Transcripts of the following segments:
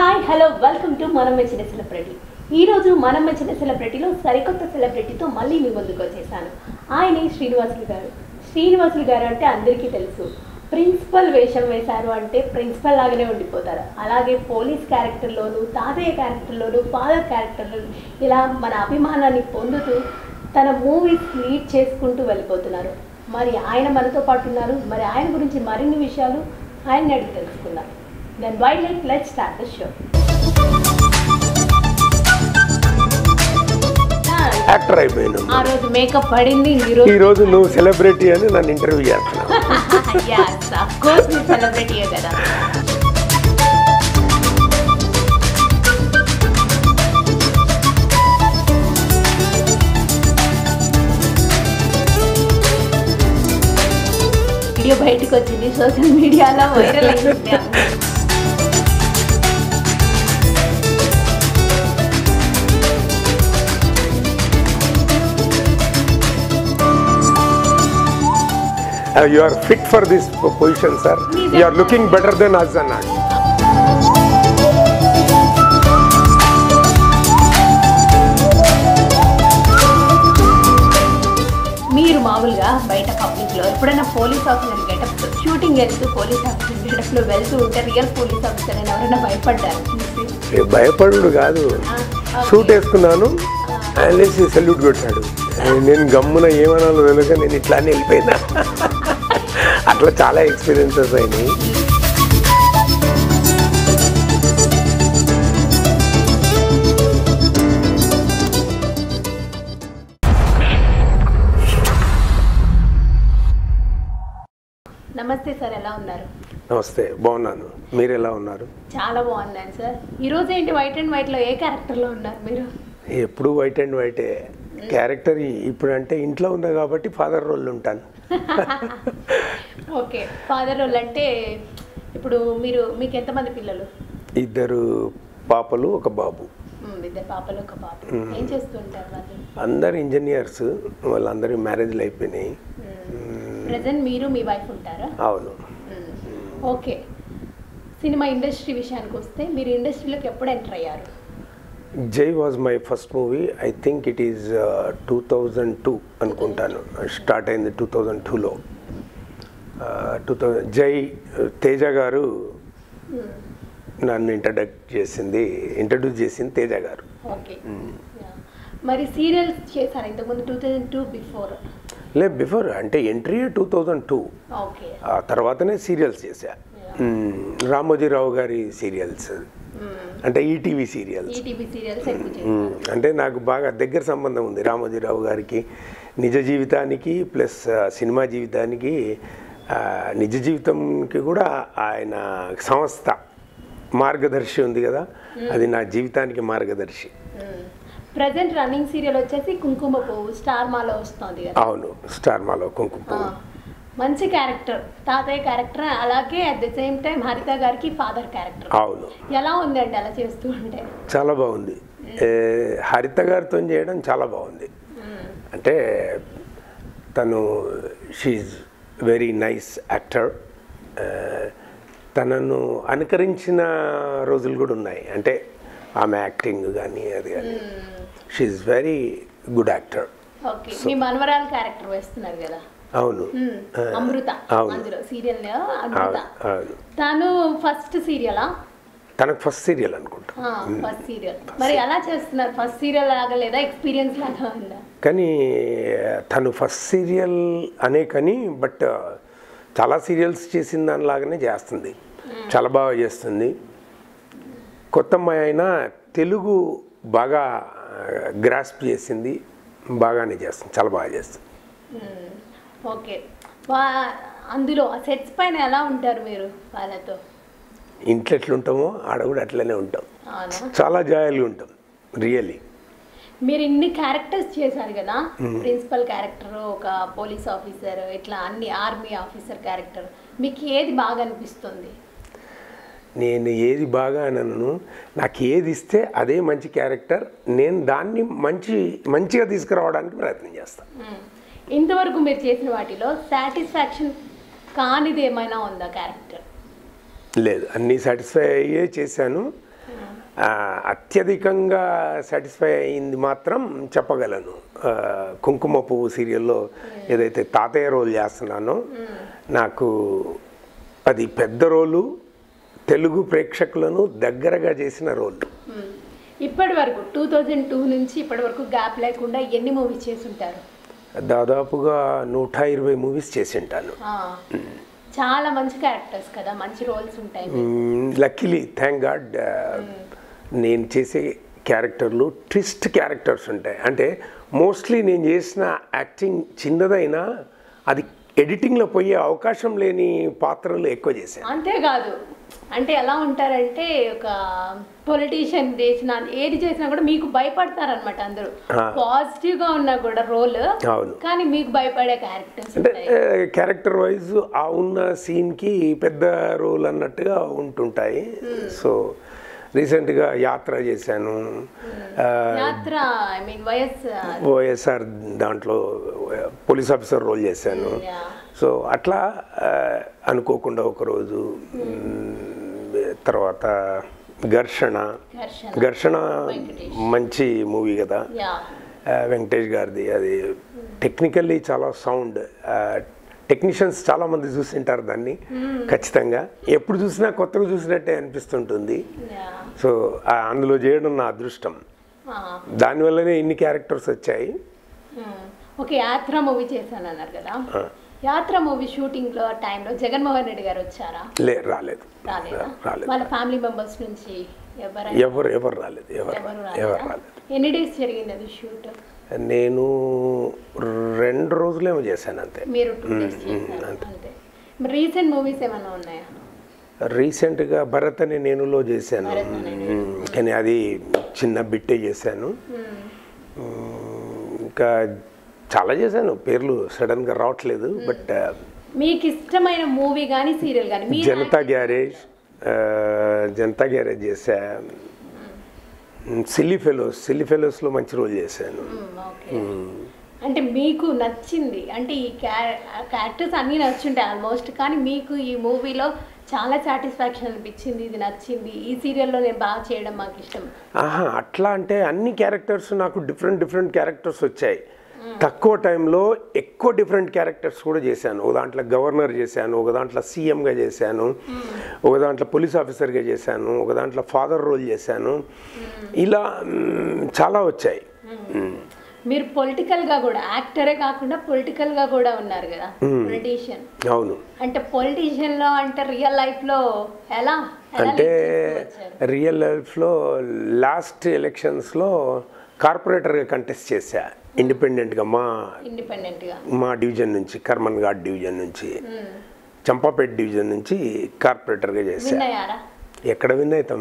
Hi hello welcome to మనం మెచ్చిన celebrity ఈ రోజు మనం మెచ్చిన సెలబ్రిటీలో సరికొత్త సెలబ్రిటీతో మళ్ళీ మీ ముందుకు వచ్చేసాను ఆయనే శ్రీనివాసులు గారు శ్రీనివాసులు గారు అంటే అందరికీ తెలుసు ప్రిన్సిపల్ వేషం వేశారు అంటే ప్రిన్సిపల్ లాగానే ఉండిపోతారు అలాగే పోలీస్ క్యారెక్టర్లోను తాతయ్య క్యారెక్టర్లోను ఫాదర్ క్యారెక్టర్లోను ఇలా మన అభిమానాన్ని పొందుతూ తన మూవీస్ లీడ్ చేసుకుంటూ వెళ్ళిపోతున్నారు మరి ఆయన మనతో పాటు ఉన్నారు మరి ఆయన గురించి మరిన్ని విషయాలు ఆయన అడిగి తెలుసుకుందాం then why let let start the show actor అయిపోయాను ఆ రోజు మేకప్ పడింది ఈ రోజు ఈ రోజు నువ్వు సెలబ్రిటీ అని నన్ను ఇంటర్వ్యూ చేస్తున్నావు yes of course మీరు సెలబ్రిటీయే కదా వీడియో బయటకు వచ్చింది సోషల్ మీడియాలో వైరల్ అయింది you are fit for this position sir you are looking better than us అన్నాడు మీరు మామూలుగా బయట పబ్లిక్ లో ఎప్పుడైనా పోలీస్ ఆఫీసర్ గెటప్ షూటింగ్ వెళ్తూ పోలీస్ ఆఫీసర్ గెటప్ లో వెళ్తూ ఉంటే రియల్ పోలీస్ ఆఫీసర్ అని ఎవరైనా భయపడ్డారు చూసి ఏ భయపడు కాదు ఆ, okay. సూట్ వేసుకున్నాను ఆయన లేచి సెల్యూట్ కొట్టాడు నేను గమ్మున ఏమనాలో తెలియక నేను ఇట్లానే వెళ్ళిపోయినా అట్లా చాలా ఎక్స్పీరియన్సెస్ అయినాయి నమస్తే సార్ ఎలా ఉన్నారు నమస్తే బాగున్నాను మీరు ఎలా ఉన్నారు చాలా బాగున్నాను సార్ ఈ రోజు ఏంటి వైట్ అండ్ వైట్ లో ఏ క్యారెక్టర్ లో ఉన్నారు మీరు ఎప్పుడు వైట్ అండ్ వైటే క్యారెక్టర్ ఇప్పుడు అంటే ఇంట్లో ఉన్నా కాబట్టి ఫాదర్ రోల్ ఉంటాను ఓకే ఫాదర్ రోల్ అంటే ఇప్పుడు మీరు మీకు ఎంతమంది పిల్లలు ఇద్దరు పాపలు ఒక బాబు మ్మ్, ఇద్దరు పాపలు ఒక పాప ఏం చేస్తుంటారు వాళ్ళు అందరు ఇంజనీర్స్ వాళ్ళందరి మ్యారేజ్లు అయిపోయినాయి ప్రజెంట్ మీరు మీ వైఫ్ ఉంటారా అవును మ్మ్. ఓకే సినిమా ఇండస్ట్రీ విషయానికి వస్తే మీరు ఇండస్ట్రీలోకి ఎప్పుడు ఎంటర్ అయ్యారు Jai was my first movie I think it is two thousand two అనుకుంటాను స్టార్ట్ అయింది టూ థౌజండ్ టూలో టూ థౌజండ్ జై తేజ గారు నన్ను ఇంట్రడక్ట్ చేసింది ఇంట్రడ్యూస్ చేసింది తేజ గారు ఓకే యా. మరి సీరియల్స్ చేశారు ఇంతకుముందు టూ థౌజండ్ టూ బిఫోర్ లే బిఫోర్ అంటే entry two thousand two okay ఆ తర్వాతనే సీరియల్స్ చేశా మ్మ్. రామోజీరావు గారి సీరియల్స్ అంటే ఈటీవీ సీరియల్స్ ఈటీవీ సీరియల్స్ ఎక్కువ చేశారు మ్మ్. అంటే నాకు బాగా దగ్గర సంబంధం ఉంది రామోజీరావు గారికి నిజ జీవితానికి ప్లస్ ఆ, సినిమా జీవితానికి ఆ, నిజ జీవితంకి కూడా ఆయన సంస్థ మార్గదర్శి ఉంది కదా అది నా జీవితానికి మార్గదర్శి ప్రజెంట్ రన్నింగ్ సీరియల్ వచ్చేసి కుంకుమ పువ్వు స్టార్ మాలో వస్తుంది కదా అవును స్టార్ మాలో కుంకుమ ఆ, పువ్వు. మంచి క్యారెక్టర్ తాతయ్య క్యారెక్టర్ అలాగే అట్ ద సేమ్ టైం హరిత గారికి ఫాదర్ క్యారెక్టర్ అవును ఎలా ఉందండి అలా చేస్తూ ఉంటే చాలా బాగుంది ఏ, హరిత గారితో చేయడం చాలా బాగుంది అంటే తను షీఈ్ వెరీ నైస్ యాక్టర్ తనను అనుకరించిన రోజులు కూడా ఉన్నాయి అంటే ఆమె యాక్టింగ్ కానీ అది కానీ she very good actor okay మీ మనవరాలు క్యారెక్టర్ వేస్తున్నారు కదా అవును మ్మ్. ఆ, అమృత అవును. అందులో సీరియల్ అమృత అవును అవును తను ఫస్ట్ సీరియలా తనకు ఫస్ట్ సీరియల్ అనుకుంటా ఫస్ట్ సీరియల్ మరి ఎలా చేస్తున్నారు ఫస్ట్ సీరియల్ లాగా లేదా ఎక్స్పీరియన్స్ లాగా ఉందా కానీ తను ఫస్ట్ సీరియల్ అనే కానీ బట్ చాలా సీరియల్స్ చేసిన దానిలాగానే చేస్తుంది చాలా బాగా చేస్తుంది కొత్త అమ్మాయి అయినా తెలుగు బాగా గ్రాస్ప్ చేసింది బాగానే చేస్తుంది చాలా బాగా చేస్తుంది మ్మ్. ఓకే వా అందులో సెట్స్ పైన ఎలా ఉంటారు మీరు వాళ్ళతో ఇంట్లో ఎట్లుంటామో ఆడ కూడా అట్లనే ఉంటాం అవునా చాలా జాయిల్గా ఉంటాం రియలీ మీరు ఇన్ని క్యారెక్టర్స్ చేశారు కదా ప్రిన్సిపల్ క్యారెక్టర్ ఒక పోలీస్ ఆఫీసర్ ఇట్లా అన్ని ఆర్మీ ఆఫీసర్ క్యారెక్టర్ మీకు ఏది బాగా అనిపిస్తుంది నేను ఏది బాగా అనను నాకు ఏది ఇస్తే అదే మంచి క్యారెక్టర్ నేను దాన్ని మంచి మంచిగా తీసుకురావడానికి ప్రయత్నం చేస్తాను మ్మ్. ఇంతవరకు మీరు చేసిన వాటిలో సాటిస్ఫాక్షన్ కానిది ఏమైనా ఉందా క్యారెక్టర్ లేదు అన్నీ సాటిస్ఫై అయ్యే చేశాను ఆ, అత్యధికంగా సాటిస్ఫై అయింది మాత్రం చెప్పగలను ఆ, కుంకుమ పువ్వు సీరియల్లో ఏదైతే తాతయ్య రోల్ చేస్తున్నానో నాకు అది పెద్ద రోలు తెలుగు ప్రేక్షకులను దగ్గరగా చేసిన రోల్ మ్మ్. ఇప్పటి వరకు టూ థౌజండ్ టూ నుంచి ఇప్పటి వరకు గ్యాప్ లేకుండా ఎన్ని మూవీస్ చేసి ఉంటారు దాదాపుగా నూట ఇరవై మూవీస్ చేసి ఉంటాను ఆ, చాలా మంచి క్యారెక్టర్స్ కదా మంచి రోల్స్ ఉంటాయి లక్కీలీ థ్యాంక్ గాడ్ నేను చేసే క్యారెక్టర్లు ట్విస్ట్ క్యారెక్టర్స్ ఉంటాయి అంటే మోస్ట్లీ నేను చేసిన యాక్టింగ్ చిన్నదైనా అది ఎడిటింగ్లో పోయే అవకాశం లేని పాత్రలు ఎక్కువ చేశాను అంతేకాదు అంటే ఎలా ఉంటారంటే ఒక పొలిటీషియన్ చేసిన ఏది చేసినా కూడా మీకు భయపడతారనమాట అందరూ ఆ. పాజిటివ్ గా ఉన్నా కూడా రోల్ అవును కానీ మీకు భయపడే క్యారెక్టర్స్ అంటే ఉంటాయి క్యారెక్టర్ వైజ్ ఆ ఉన్న సీన్కి పెద్ద రోల్ అన్నట్టుగా ఉంటుంటాయి సో రీసెంట్గా యాత్ర చేశాను ఆ, Yatra I mean YSR దాంట్లో పోలీస్ ఆఫీసర్ రోల్ చేశాను సో అట్లా ఆ, అనుకోకుండా ఒకరోజు మ్, తర్వాత ఘర్షణ ఘర్షణ ఘర్షణ వెంకటేష్. మంచి మూవీ కదా యా ఆ, వెంకటేష్ గారిది అది టెక్నికల్లీ చాలా సౌండ్ టెక్నీషియన్స్ చాలా మంది చూసింటారు దాన్ని ఖచ్చితంగా ఎప్పుడు చూసినా కొత్తగా చూసినట్టే అనిపిస్తుంటుంది యా సో ఆ, అందులో చేయడం నా అదృష్టం దానివల్లనే ఇన్ని క్యారెక్టర్స్ వచ్చాయి ఒక యాత్ర మూవీ చేశాను అన్నారు కదా యాత్ర మూవీ షూటింగ్ లో టైంలో జగన్మోహన్ రెడ్డి గారు వచ్చారా లే రాలేదు రాలేదా రాలేదు వాళ్ళ ఫ్యామిలీ మెంబర్స్ నుంచి ఎవరైనా ఎవరు ఎవరు రాలేదు ఎవరు ఎవరు ఎవరు రాలేదా రాలేదు ఎన్ని డేస్ జరిగింది అది షూట్ నేను రెండు రోజులేమో చేశాను అంతే మీరు టూ డేస్ చేశారు అంతే రీసెంట్ మూవీస్ ఏమైనా ఉన్నాయా రీసెంట్గా భరత్ అనే నేనులో చేశాను భరత్ అనే మ్మ్. కానీ అది చిన్న బిట్టే చేశాను మ్మ్. మ్మ్. ఇంకా చాలా చేశాను పేర్లు సడన్గా రావట్లేదు బట్ మీకు ఇష్టమైన మూవీ కానీ సీరియల్ కానీ మీ జనతా గ్యారేజ్ ఆ, జనతా గ్యారేజ్ చేశా సిల్లీ ఫెలోస్ సిల్లీ ఫెలోస్లో మంచి రోల్ చేశాను ఓకే అంటే మీకు నచ్చింది అంటే ఈ క్యారెక్టర్స్ అన్నీ నచ్చుంటాయి ఆల్మోస్ట్ కానీ మీకు ఈ మూవీలో చాలా సాటిస్ఫాక్షన్ అనిపించింది ఇది నచ్చింది ఈ సీరియల్లో నేను బాగా చేయడం మాకు ఇష్టం ఆహా అట్లా అంటే అన్ని క్యారెక్టర్స్ నాకు డిఫరెంట్ డిఫరెంట్ క్యారెక్టర్స్ వచ్చాయి తక్కువ టైంలో ఎక్కువ డిఫరెంట్ క్యారెక్టర్స్ కూడా చేశాను ఒక దాంట్లో గవర్నర్ చేశాను ఒక దాంట్లో సీఎంగా చేశాను ఒక దాంట్లో పోలీస్ ఆఫీసర్గా చేశాను ఒక దాంట్లో ఫాదర్ రోల్ చేశాను ఇలా మ్, చాలా వచ్చాయి మ్. మీరు పొలిటికల్ గా కూడా యాక్టరే కాకుండా పొలిటికల్ గా కూడా ఉన్నారు కదా పొలిటీషియన్ అవును అంటే పొలిటీషియన్ లో అంటే రియల్ లైఫ్ లో ఎలా ఎలా అంటే lead చేసుకొచ్చారు? రియల్ లైఫ్లో లాస్ట్ ఎలక్షన్స్లో కార్పొరేటర్గా కంటెస్ట్ చేశా ఇండిపెండెంట్గా మా ఇండిపెండెంట్ గా మా డివిజన్ నుంచి కర్మన్ ఘాట్ డివిజన్ నుంచి చంపాపేట డివిజన్ నుంచి కార్పొరేటర్గా చేశా విన్ అయ్యారా ఎక్కడ విన్ అవుతాం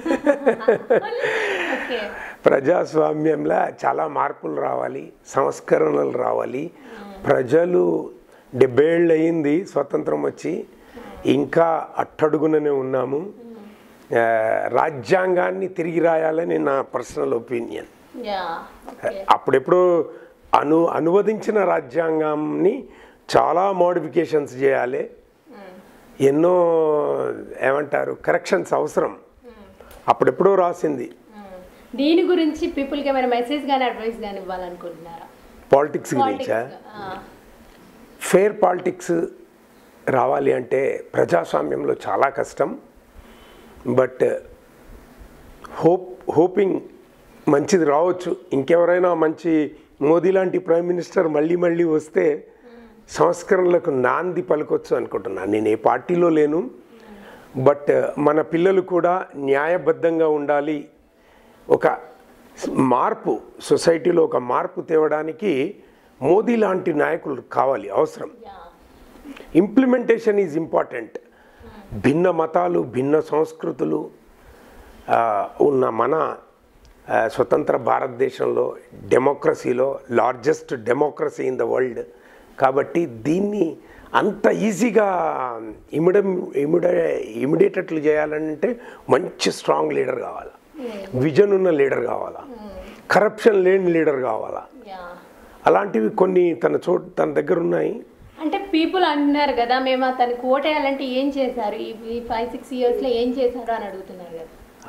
ఓకే ప్రజాస్వామ్యంలో చాలా మార్పులు రావాలి సంస్కరణలు రావాలి ప్రజలు డెబ్బై ఏళ్ళు అయింది స్వతంత్రం వచ్చి ఇంకా అట్టడుగుననే ఉన్నాము ఆ, రాజ్యాంగాన్ని తిరిగి రాయాలని నా పర్సనల్ ఒపీనియన్ యా ఓకే అప్పుడెప్పుడు అను అనువదించిన రాజ్యాంగాన్ని చాలా మోడిఫికేషన్స్ చేయాలి ఎన్నో ఏమంటారు కరెక్షన్స్ అవసరం అప్పుడెప్పుడో రాసింది దీని గురించి పీపుల్కి ఏమైనా మెసేజ్ కానీ అడ్వైస్ కానీ ఇవ్వాలనుకుంటున్నారా పాలిటిక్స్ గురించా పాలిటిక్స్ ఫేర్ పాలిటిక్స్ రావాలి అంటే ప్రజాస్వామ్యంలో చాలా కష్టం బట్ హోప్ హోపింగ్ మంచిది రావచ్చు ఇంకెవరైనా మంచి మోదీ లాంటి ప్రైమ్ మినిస్టర్ మళ్ళీ మళ్ళీ వస్తే సంస్కరణలకు నాంది పలకొచ్చు అనుకుంటున్నాను నేను ఏ పార్టీలో లేను బట్ మన పిల్లలు కూడా న్యాయబద్ధంగా ఉండాలి ఒక మార్పు సొసైటీలో ఒక మార్పు తేవడానికి మోదీ లాంటి నాయకులు కావాలి అవసరం యా ఇంప్లిమెంటేషన్ ఈజ్ ఇంపార్టెంట్ భిన్న మతాలు భిన్న సంస్కృతులు ఆ, ఉన్న మన ఆ, స్వతంత్ర భారతదేశంలో డెమోక్రసీలో largest democracy in the world కాబట్టి దీన్ని అంత ఈజీగా ఇమిడ ఇమిడ ఇమిడేటట్లు చేయాలంటే మంచి స్ట్రాంగ్ లీడర్ కావాలా విజన్ ఉన్న లీడర్ కావాలా కరప్షన్ లేని లీడర్ కావాలా యా అలాంటివి కొన్ని తన చోటు తన దగ్గర ఉన్నాయి అంటే పీపుల్ అంటున్నారు కదా మేము అతనికి ఓటేయాలంటే ఏం చేశారు ఈ ఫైవ్ సిక్స్ ఇయర్స్లో ఏం చేశారు అని అడుగుతున్నారు కదా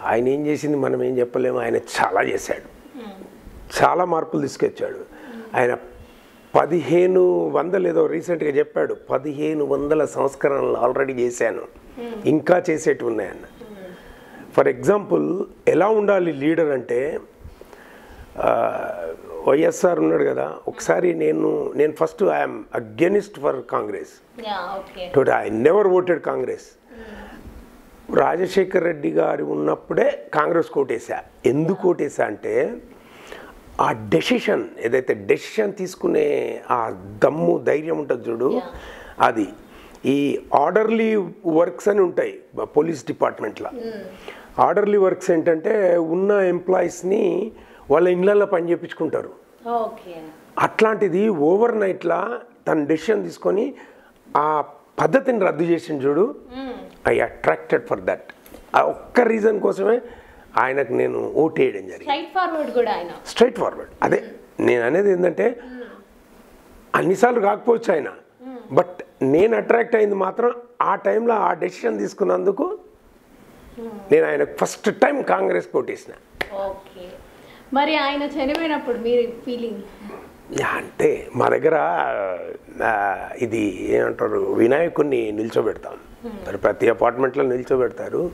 ఆయన ఏం చేసింది మనం ఏం చెప్పలేము ఆయన చాలా చేశాడు చాలా మార్పులు తీసుకొచ్చాడు ఆయన పదిహేను వందలు ఏదో రీసెంట్గా చెప్పాడు పదిహేను వందల సంస్కరణలు ఆల్రెడీ చేశాను ఇంకా చేసేటివి ఉన్నాయన్న ఫర్ ఎగ్జాంపుల్ ఎలా ఉండాలి లీడర్ అంటే ఆ, వైఎస్ఆర్ ఉన్నాడు కదా ఒకసారి నేను నేను first I'm against for Congress yeah okay to I never voted Congress Rajasekhar Reddy గారు ఉన్నప్పుడే కాంగ్రెస్ కోటేశా ఎందుకు కోటేశా అంటే ఆ డెసిషన్ ఏదైతే డెసిషన్ తీసుకునే ఆ దమ్ము ధైర్యం ఉంటుంది చూడు Yeah. అది ఈ ఆర్డర్లీ వర్క్స్ అని ఉంటాయి పోలీస్ డిపార్ట్మెంట్లో ఆర్డర్లీ వర్క్స్ ఏంటంటే ఉన్న ఎంప్లాయీస్ని వాళ్ళ ఇళ్ళల్లో పని చేయించుకుంటారు ఓకే అట్లాంటిది ఓవర్ నైట్లా తన డెసిషన్ తీసుకొని ఆ పద్ధతిని రద్దు చేసిన చూడు ఐ అట్రాక్టెడ్ ఫర్ దట్ ఆ ఒక్క రీజన్ కోసమే ఆయనకు నేను ఓటు వేయడం జరిగింది స్ట్రైట్ ఫార్వర్డ్ కూడా ఆయన స్ట్రైట్ ఫార్వర్డ్ అదే నేను అనేది ఏంటంటే అన్నిసార్లు కాకపోవచ్చు ఆయన బట్ నేను అట్రాక్ట్ అయింది మాత్రం ఆ టైంలో ఆ డెసిషన్ తీసుకున్నందుకు నేను ఆయన ఫస్ట్ టైం కాంగ్రెస్ కోటేసిన ఓకే మరి ఆయన చనిపోయినప్పుడు మీరు ఫీలింగ్ యా, అంటే మా దగ్గర ఆ, ఇది ఏమంటారు వినాయకుడిని నిల్చోబెడతాం మరి ప్రతి అపార్ట్మెంట్లో నిల్చోబెడతారు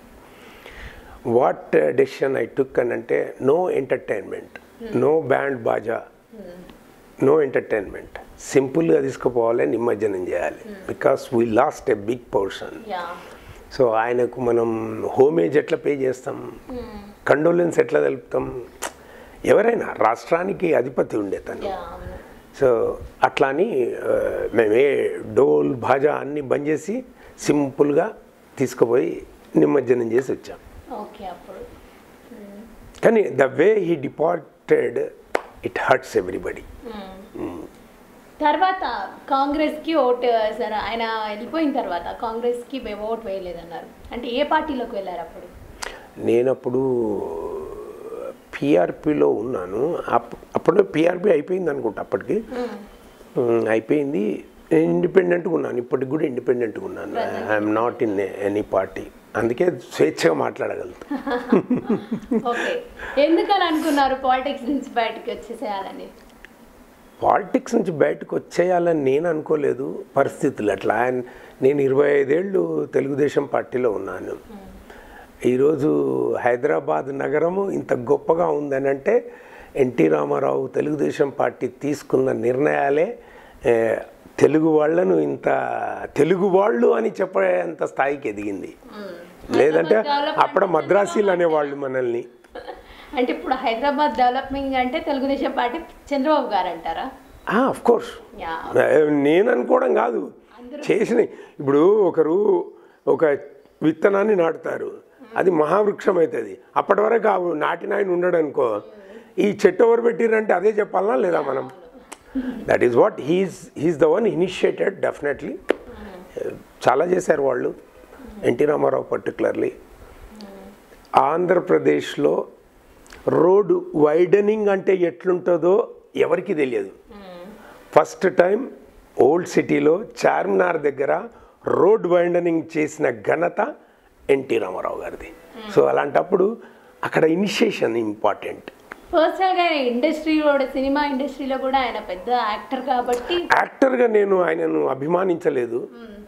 వాట్ డెసిషన్ ఐ టుక్ అని అంటే no entertainment no band baaja no entertainment సింపుల్గా తీసుకుపోవాలి నిమజ్జనం చేయాలి because we lost a big portion yeah so ఆయనకు మనం హోమేజ్ ఎట్లా పే చేస్తాం కండోలెన్స్ ఎట్లా తెలుపుతాం ఎవరైనా రాష్ట్రానికి అధిపతి ఉండే తను యా అవును సో అట్లా అని ఆ, మేమే డోల్ భాజా అన్ని బంద్ చేసి సింపుల్గా తీసుకుపోయి నిమజ్జనం చేసి వచ్చాం ఓకే అప్పుడు కానీ the way he departed it hurts everybody తర్వాత కాంగ్రెస్ కి ఓటు సార్ ఆయన వెళ్ళిపోయిన తర్వాత కాంగ్రెస్ కి మేము ఓటు వేయలేదన్నారు అంటే ఏ పార్టీలోకి వెళ్ళారు అప్పుడు నేనప్పుడు పిఆర్పిలో ఉన్నాను అప్- అప్పుడు పిఆర్పి అయిపోయింది అనుకుంటా అప్పటికి ఉమ్, అయిపోయింది నేను ఇండిపెండెంట్గా ఉన్నాను ఇప్పటికి కూడా ఇండిపెండెంట్గా ఉన్నాను I'm not in any party అందుకే స్వేచ్ఛగా మాట్లాడగలుగుతాను ఓకే ఎందుకని అనుకున్నారు పాలిటిక్స్ నుంచి బయటకు వచ్చేసేయాలని పాలిటిక్స్ నుంచి బయటకు వచ్చేయాలని నేను అనుకోలేదు పరిస్థితులు అట్లా ఆయన నేను ఇరవై ఐదేళ్ళు తెలుగుదేశం పార్టీలో ఉన్నాను ఈరోజు హైదరాబాద్ నగరము ఇంత గొప్పగా ఉందని అంటే ఎన్టీ రామారావు తెలుగుదేశం పార్టీ తీసుకున్న నిర్ణయాలే ఏ, తెలుగు వాళ్ళను ఇంత తెలుగు వాళ్ళు అని చెప్పేంత స్థాయికి ఎదిగింది లేదంటే అప్పుడు మద్రాసీలు అనేవాళ్ళు మనల్ని అంటే ఇప్పుడు హైదరాబాద్ డెవలపింగ్ అంటే తెలుగుదేశం పార్టీ చంద్రబాబు గారు అంటారా ఆఫ్ కోర్స్ యా నేను అనుకోవడం కాదు చేసిన ఇప్పుడు ఒకరు ఒక విత్తనాన్ని నాటుతారు అది మహావృక్షం అవుతుంది అప్పటి వరకు ఆ నాటిన ఆయన ఉండడు అనుకో ఈ చెట్టు ఎవరు పెట్టిరంటే అదే చెప్పాలనా లేదా మనం that is what he's he's the one initiated definitely చాలా చేశారు వాళ్ళు ఎన్టీ రామారావు పర్టికులర్లీ ఆంధ్రప్రదేశ్లో రోడ్డు వైడనింగ్ అంటే ఎట్లుంటుందో ఎవరికి తెలియదు ఫస్ట్ టైం ఓల్డ్ సిటీలో చార్మినార్ దగ్గర రోడ్ వైండనింగ్ చేసిన ఘనత ఎన్టీ రామారావు గారిది సో అలాంటప్పుడు అక్కడ ఇనిషియేషన్ ఇంపార్టెంట్ పర్సనల్ గా ఇండస్ట్రీలో సినిమా ఇండస్ట్రీలో కూడా ఆయన పెద్ద యాక్టర్ కాబట్టి యాక్టర్గా నేను ఆయనను అభిమానించలేదు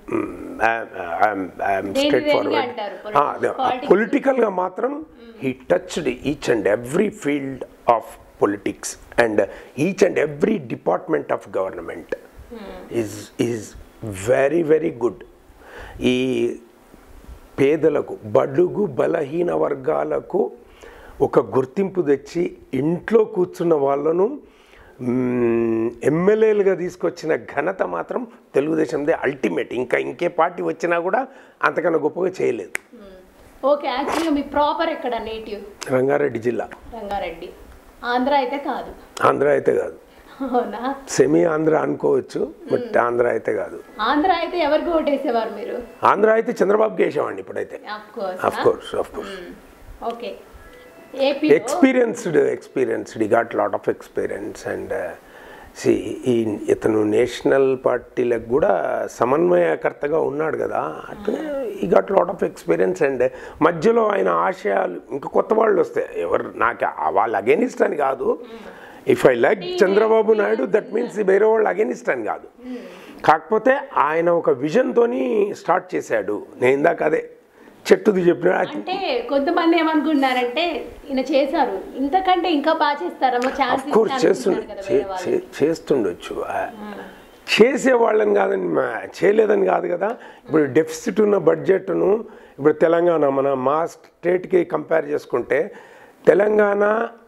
స్ట్రెట్ దేనిగా అంటారు? Forward Politics. పొలిటికల్గా మాత్రం he touched each and every field of politics and each and every department of government is is very very good ఈ పేదలకు బడుగు బలహీన వర్గాలకు ఒక గుర్తింపు తెచ్చి ఇంట్లో కూర్చున్న వాళ్ళను మ్మ్, ఎమ్మెల్యేలుగా తీసుకొచ్చిన ఘనత మాత్రం తెలుగుదేశందే అల్టిమేట్ ఇంకా ఇంకే పార్టీ వచ్చినా కూడా అంతకన్నా గొప్పగా చేయలేదు ఓకే యాక్చువల్గా మీ ప్రాపర్ ఎక్కడ నేటివ్ రంగారెడ్డి జిల్లా రంగారెడ్డి ఆంధ్ర అయితే కాదు ఆంధ్ర అయితే కాదు అవునా సెమీ ఆంధ్ర అనుకోవచ్చు బట్ ఆంధ్ర అయితే కాదు ఆంధ్ర అయితే ఎవరికి ఓటేసేవారు మీరు ఆంధ్ర అయితే చంద్రబాబుకి వేసామండి ఇప్పుడైతే of course of course of course okay AP experienced experienced he got lot of experience and see he ఇతను నేషనల్ పార్టీలకు కూడా సమన్వయకర్తగా ఉన్నాడు కదా అట్లనే he got lot of experience and మధ్యలో ఆయన ఆశయాలు ఇంకా కొత్త వాళ్ళు వస్తాయి ఎవరు నాకు ఆ- వాళ్ళ అగేనిస్ట్ అని కాదు if I like Chandrababu Naidu that means వేరే వాళ్ళు అగేనిస్ట్ అని కాదు కాకపోతే ఆయన ఒక విజన్తోని స్టార్ట్ చేశాడు నేను ఇందాక అదే చెట్టుది చెప్పిన అంటే కొంతమంది ఏమనుకుంటున్నారంటే ఈయన చేశారు ఇంతకంటే ఇంకా బాగా చేస్తారేమో ఛాన్స్ కోర్స్ చేస్తుండ చే- చే- చేస్తుండొచ్చు ఆ, చేసే వాళ్ళని కాదని మా- చేయలేదని కాదు కదా ఇప్పుడు డెఫిసిట్ ఉన్న బడ్జెట్ను ఇప్పుడు తెలంగాణ మన మా స్టేట్కి కంపేర్ చేసుకుంటే తెలంగాణ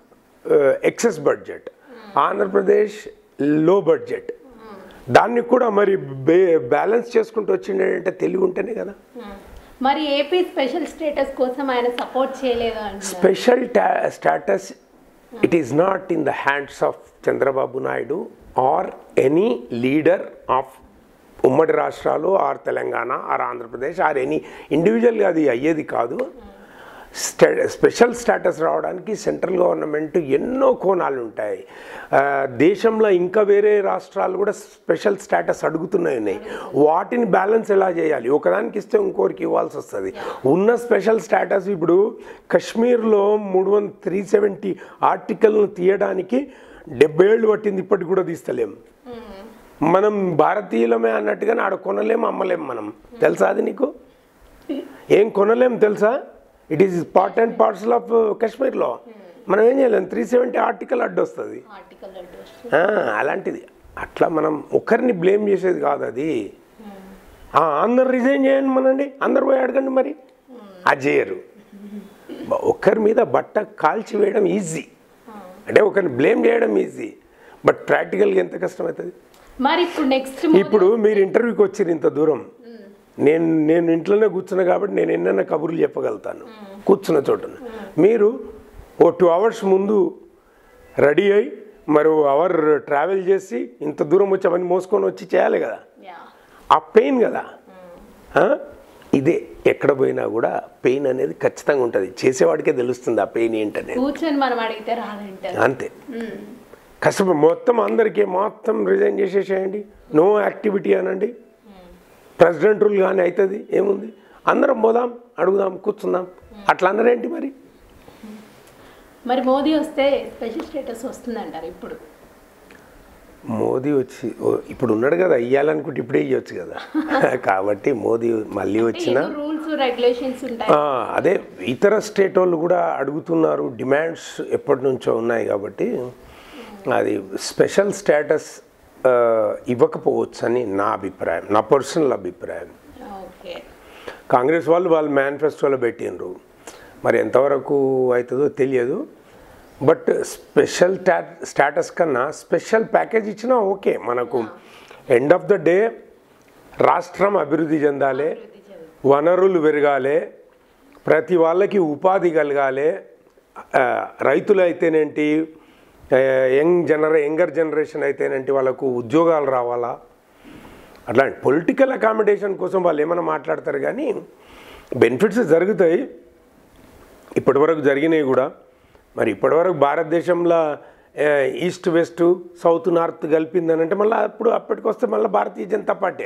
ఎక్సెస్ బడ్జెట్ ఆంధ్రప్రదేశ్ లో బడ్జెట్ దాన్ని కూడా మరి బ్యాలెన్స్ చేసుకుంటూ వచ్చిండే తెలివి ఉంటేనే కదా మరి ఏపీ స్పెషల్ స్టేటస్ కోసం ఆయన సపోర్ట్ చేయలేదు అంటున్నారు special status it is not in the hands of Chandrababu Naidu or any leader of ఉమ్మడి రాష్ట్రాలు or Telangana or Andhra Pradesh or any ఇండివిజువల్గా అది అయ్యేది కాదు స్టా స్పెషల్ స్టేటస్ రావడానికి సెంట్రల్ గవర్నమెంట్ ఎన్నో కోణాలు ఉంటాయి ఆ, దేశంలో ఇంకా వేరే రాష్ట్రాలు కూడా స్పెషల్ స్టేటస్ అడుగుతున్నాయి ఉన్నాయి వాటిని బ్యాలెన్స్ ఎలా చేయాలి ఒకదానికి ఇస్తే ఇంకోరికి ఇవ్వాల్సి వస్తుంది ఉన్న స్పెషల్ స్టేటస్ ఇప్పుడు కశ్మీర్లో మూడు వందల త్రీ సెవెంటీ ఆర్టికల్ను తీయడానికి డెబ్బై ఏళ్ళు పట్టింది ఇప్పటికి కూడా తీస్తలేం మనం భారతీయులమే అన్నట్టుగానే ఆడ కొనలేం అమ్మలేం మనం తెలుసా అది నీకు ఏం కొనలేం తెలుసా it is part and parcel of కాశ్మీర్లో మనం ఏం చేయలేం త్రీ సెవెంటీ ఆర్టికల్ అడ్డు వస్తుంది ఆర్టికల్ ఆ, అలాంటిది అట్లా మనం ఒక్కరిని బ్లేమ్ చేసేది కాదు అది ఆ, అందరు రిజైన్ చేయండి మనండి అందరు పోయి అడగండి మరి అది చేయరు బ- ఒక్కరి మీద బట్ట కాల్చి వేయడం ఈజీ అంటే ఒకరిని బ్లేమ్ చేయడం ఈజీ బట్ ప్రాక్టికల్గా ఎంత కష్టమవుతుంది మరి ఇప్పుడు నెక్స్ట్ ఇప్పుడు మీరు ఇంటర్వ్యూకి వచ్చారు ఇంత దూరం నేను నేను ఇంట్లోనే కూర్చున్నా కాబట్టి నేను ఎన్నైనా కబుర్లు చెప్పగలుగుతాను కూర్చున్న చోటున మీరు ఓ టూ అవర్స్ ముందు రెడీ అయ్యి మరి అవర్ ట్రావెల్ చేసి ఇంత దూరం వచ్చి అవన్నీ మోసుకొని వచ్చి చేయాలి కదా ఆ పెయిన్ కదా ఆ? ఇదే ఎక్కడ పోయినా కూడా పెయిన్ అనేది ఖచ్చితంగా ఉంటుంది చేసేవాడికే తెలుస్తుంది ఆ పెయిన్ ఏంటనేది కూర్చొని మనం అడిగితే రాదంటారు అంతే కష్టపడి మొత్తం అందరికీ మొత్తం రిజైన్ చేసేసేయండి నో యాక్టివిటీ అనండి ప్రెసిడెంట్ రూల్ కానీ అవుతుంది ఏముంది అందరం పోదాం అడుగుదాం కూర్చుందాం అట్లా అన్నారేంటి మరి మరి మోదీ వస్తే స్పెషల్ స్టేటస్ వస్తుందంటారు ఇప్పుడు మోదీ వచ్చి ఓ- ఇప్పుడు ఉన్నాడు కదా ఇయ్యాలనుకుంటే ఇప్పుడే ఇవ్వచ్చు కదా కాబట్టి మోదీ మళ్ళీ వచ్చినా రూల్స్ రెగ్యులేషన్స్ ఉంటాయి ఆ, అదే ఇతర స్టేట్ వాళ్ళు కూడా అడుగుతున్నారు డిమాండ్స్ ఎప్పటి నుంచో ఉన్నాయి కాబట్టి అది స్పెషల్ స్టేటస్ ఇవ్వకపోవచ్చు అని నా అభిప్రాయం నా పర్సనల్ అభిప్రాయం ఓకే కాంగ్రెస్ వాళ్ళు వాళ్ళు మేనిఫెస్టోలో పెట్టినరు మరి ఎంతవరకు అవుతుందో తెలియదు బట్ స్పెషల్ స్టా స్టాటస్ కన్నా స్పెషల్ ప్యాకేజ్ ఇచ్చినా ఓకే మనకు ఎండ్ ఆఫ్ ద డే రాష్ట్రం అభివృద్ధి చెందాలి వనరులు పెరగాలి ప్రతి వాళ్ళకి ఉపాధి కలగాలి ఆ, రైతులు అయితేనేంటి ఆ, యంగ్ జనర యంగర్ జనరేషన్ అయితేనేంటి వాళ్ళకు ఉద్యోగాలు రావాలా అట్లాంటి పొలిటికల్ అకామిడేషన్ కోసం వాళ్ళు ఏమైనా మాట్లాడతారు కానీ బెనిఫిట్స్ జరుగుతాయి ఇప్పటివరకు జరిగినాయి కూడా మరి ఇప్పటివరకు భారతదేశంలో ఆ, ఈస్ట్ వెస్ట్ సౌత్ నార్త్ కలిపిందని అంటే మళ్ళీ అప్పుడు అప్పటికి వస్తే మళ్ళీ భారతీయ జనతా పార్టీ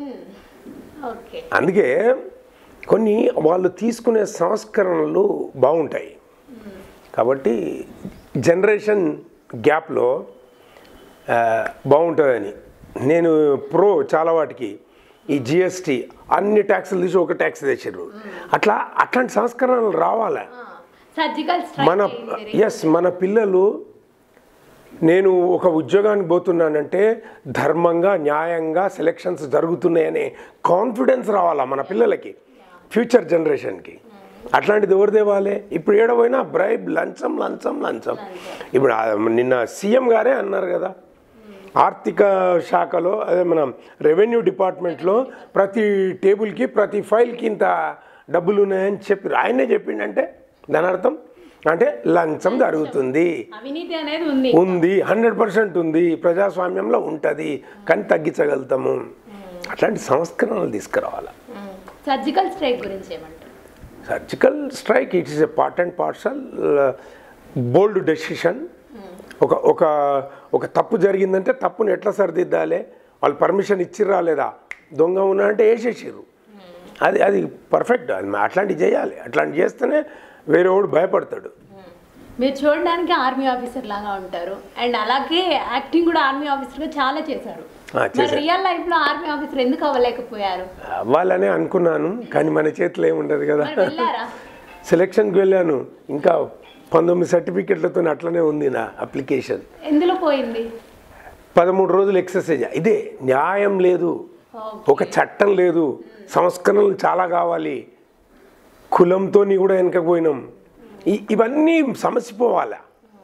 ఓకే అందుకే కొన్ని వాళ్ళు తీసుకునే సంస్కరణలు బాగుంటాయి కాబట్టి జనరేషన్ గ్యాప్లో ఆ, బాగుంటుందని నేను ప్రో చాలా వాటికి ఈ జిఎస్టీ అన్ని ట్యాక్సులు తీసి ఒక ట్యాక్స్ తెచ్చారు అట్లా అట్లాంటి సంస్కరణలు రావాలా సర్జికల్ మన ఎస్ మన పిల్లలు నేను ఒక ఉద్యోగానికి పోతున్నానంటే ధర్మంగా న్యాయంగా సెలెక్షన్స్ జరుగుతున్నాయనే కాన్ఫిడెన్స్ రావాలా మన పిల్లలకి ఫ్యూచర్ జనరేషన్కి అట్లాంటిది ఎవరు తేవాలి ఇప్పుడు ఏడ పోయినా బ్రైబ్ లంచం లంచం లంచం ఇప్పుడు ఆ నిన్న సీఎం గారే అన్నారు కదా ఆర్థిక శాఖలో అదే మన రెవెన్యూ డిపార్ట్మెంట్లో ప్రతి టేబుల్కి ప్రతి ఫైల్కి ఇంత డబ్బులు ఉన్నాయని చెప్పి ఆయనే చెప్పిండంటే దాని అర్థం అంటే లంచం జరుగుతుంది అవినీతి అనేది ఉంది ఉంది హండ్రెడ్ పర్సెంట్ ఉంది ప్రజాస్వామ్యంలో ఉంటుంది కానీ తగ్గించగలుగుతాము అట్లాంటి సంస్కరణలు తీసుకురావాలి సర్జికల్ స్ట్రైక్ గురించి ఏమంటారు surgical strike it is a part and parcel bold decision ఒక ఒక ఒక తప్పు జరిగిందంటే తప్పును ఎట్లా సరిదిద్దాలి వాళ్ళు పర్మిషన్ ఇచ్చిర్రా లేదా దొంగ ఉన్నా అంటే వేసేసిర్రు అది అది పర్ఫెక్ట్ అది అట్లాంటివి చేయాలి అట్లాంటివి చేస్తేనే వేరే వాడు భయపడతాడు మీరు చూడడానికి ఆర్మీ ఆఫీసర్ లాగా ఉంటారు అండ్ అలాగే యాక్టింగ్ కూడా ఆర్మీ ఆఫీసర్గా చాలా చేశారు ఆ, మరి చేశాను. రియల్ లైఫ్లో ఆర్మీ ఆఫీసర్ ఎందుకు అవ్వలేకపోయారు అవ్వాలనే అనుకున్నాను కానీ మన చేతిలో ఏముండదు కదా మరి వెళ్ళారా సెలక్షన్కి వెళ్ళాను ఇంకా పంతొమ్మిది సర్టిఫికెట్లతో అట్లనే ఉంది నా అప్లికేషన్ ఎందులో పోయింది పదమూడు రోజులు ఎక్సర్సైజ్ ఇదే న్యాయం లేదు ఓకే. ఒక చట్టం లేదు సంస్కరణలు చాలా కావాలి కులంతో కూడా వెనకపోయినాం ఈ- ఇవన్నీ సమసిపోవాలా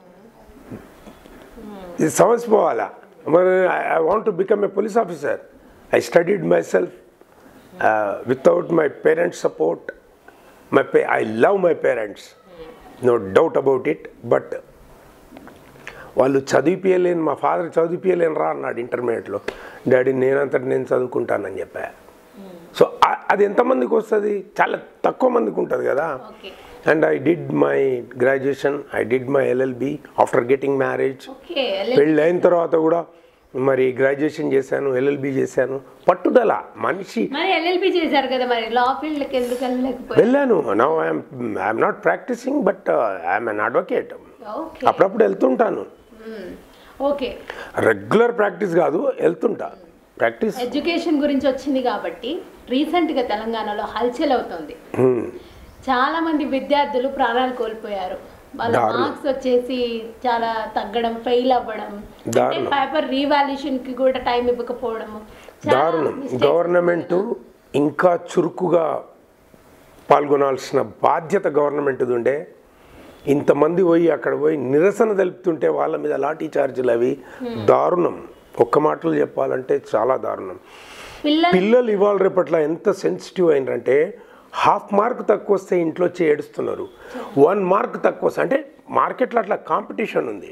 ఇది సమసిపోవాలా మరి I want to become a police officer I studied myself without my parents support my పే I love my parents no doubt about it but వాళ్ళు చదివిపియలేను మా ఫాదర్ చదివిపియలేను రా అన్నాడు ఇంటర్మీడియట్లో డాడీ నేనంతటి నేను చదువుకుంటానని చెప్పా సో ఆ- అది ఎంతమందికి వస్తుంది చాలా తక్కువ మందికి ఉంటుంది కదా okay and I did my graduation I did my LLB after getting marriage okay పెళ్ళి అయిన తర్వాత కూడా మరి గ్రాడ్యుయేషన్ చేశాను ఎల్ఎల్బి చేశాను పట్టుదల మనిషి మరి ఎల్ఎల్బి చేశారు కదా మరి లా ఫీల్డ్కి ఎందుకు వెళ్ళలేకపోయారు వెళ్ళాను now I'm I'm not practicing but I'm an advocate okay అప్పుడప్పుడు వెళ్తుంటాను మ్మ్. ఓకే రెగ్యులర్ ప్రాక్టీస్ కాదు వెళ్తుంటా ప్రాక్టీస్ ఎడ్యుకేషన్ గురించి వచ్చింది కాబట్టి రీసెంట్గా తెలంగాణలో హల్చల్ అవుతుంది చాలా మంది విద్యార్థులు ప్రాణాలు కోల్పోయారు వాళ్ళ దారుణం. మార్క్స్ వచ్చేసి చాలా తగ్గడం ఫెయిల్ అవ్వడం అంటే దారుణం. పేపర్ రీవాల్యుయేషన్ కి కూడా టైం ఇవ్వకపోవడం చాలా దారుణం mistakes గవర్నమెంట్ ఇంకా చురుకుగా పాల్గొనాల్సిన బాధ్యత గవర్నమెంట్ది ఉండే ఇంతమంది పోయి అక్కడ పోయి నిరసన తెలుపుతుంటే వాళ్ళ మీద లాఠీ చార్జీలు అవి దారుణం ఒక్క మాటలు చెప్పాలంటే చాలా దారుణం పిల్లలు పిల్లలు ఇవాళ రేపట్ల ఎంత సెన్సిటివ్ అయినారంటే హాఫ్ మార్క్ తక్కువ వస్తే ఇంట్లో వచ్చి ఏడుస్తున్నారు వన్ మార్క్ తక్కువ వస్తే అంటే మార్కెట్లో అట్లా కాంపిటీషన్ ఉంది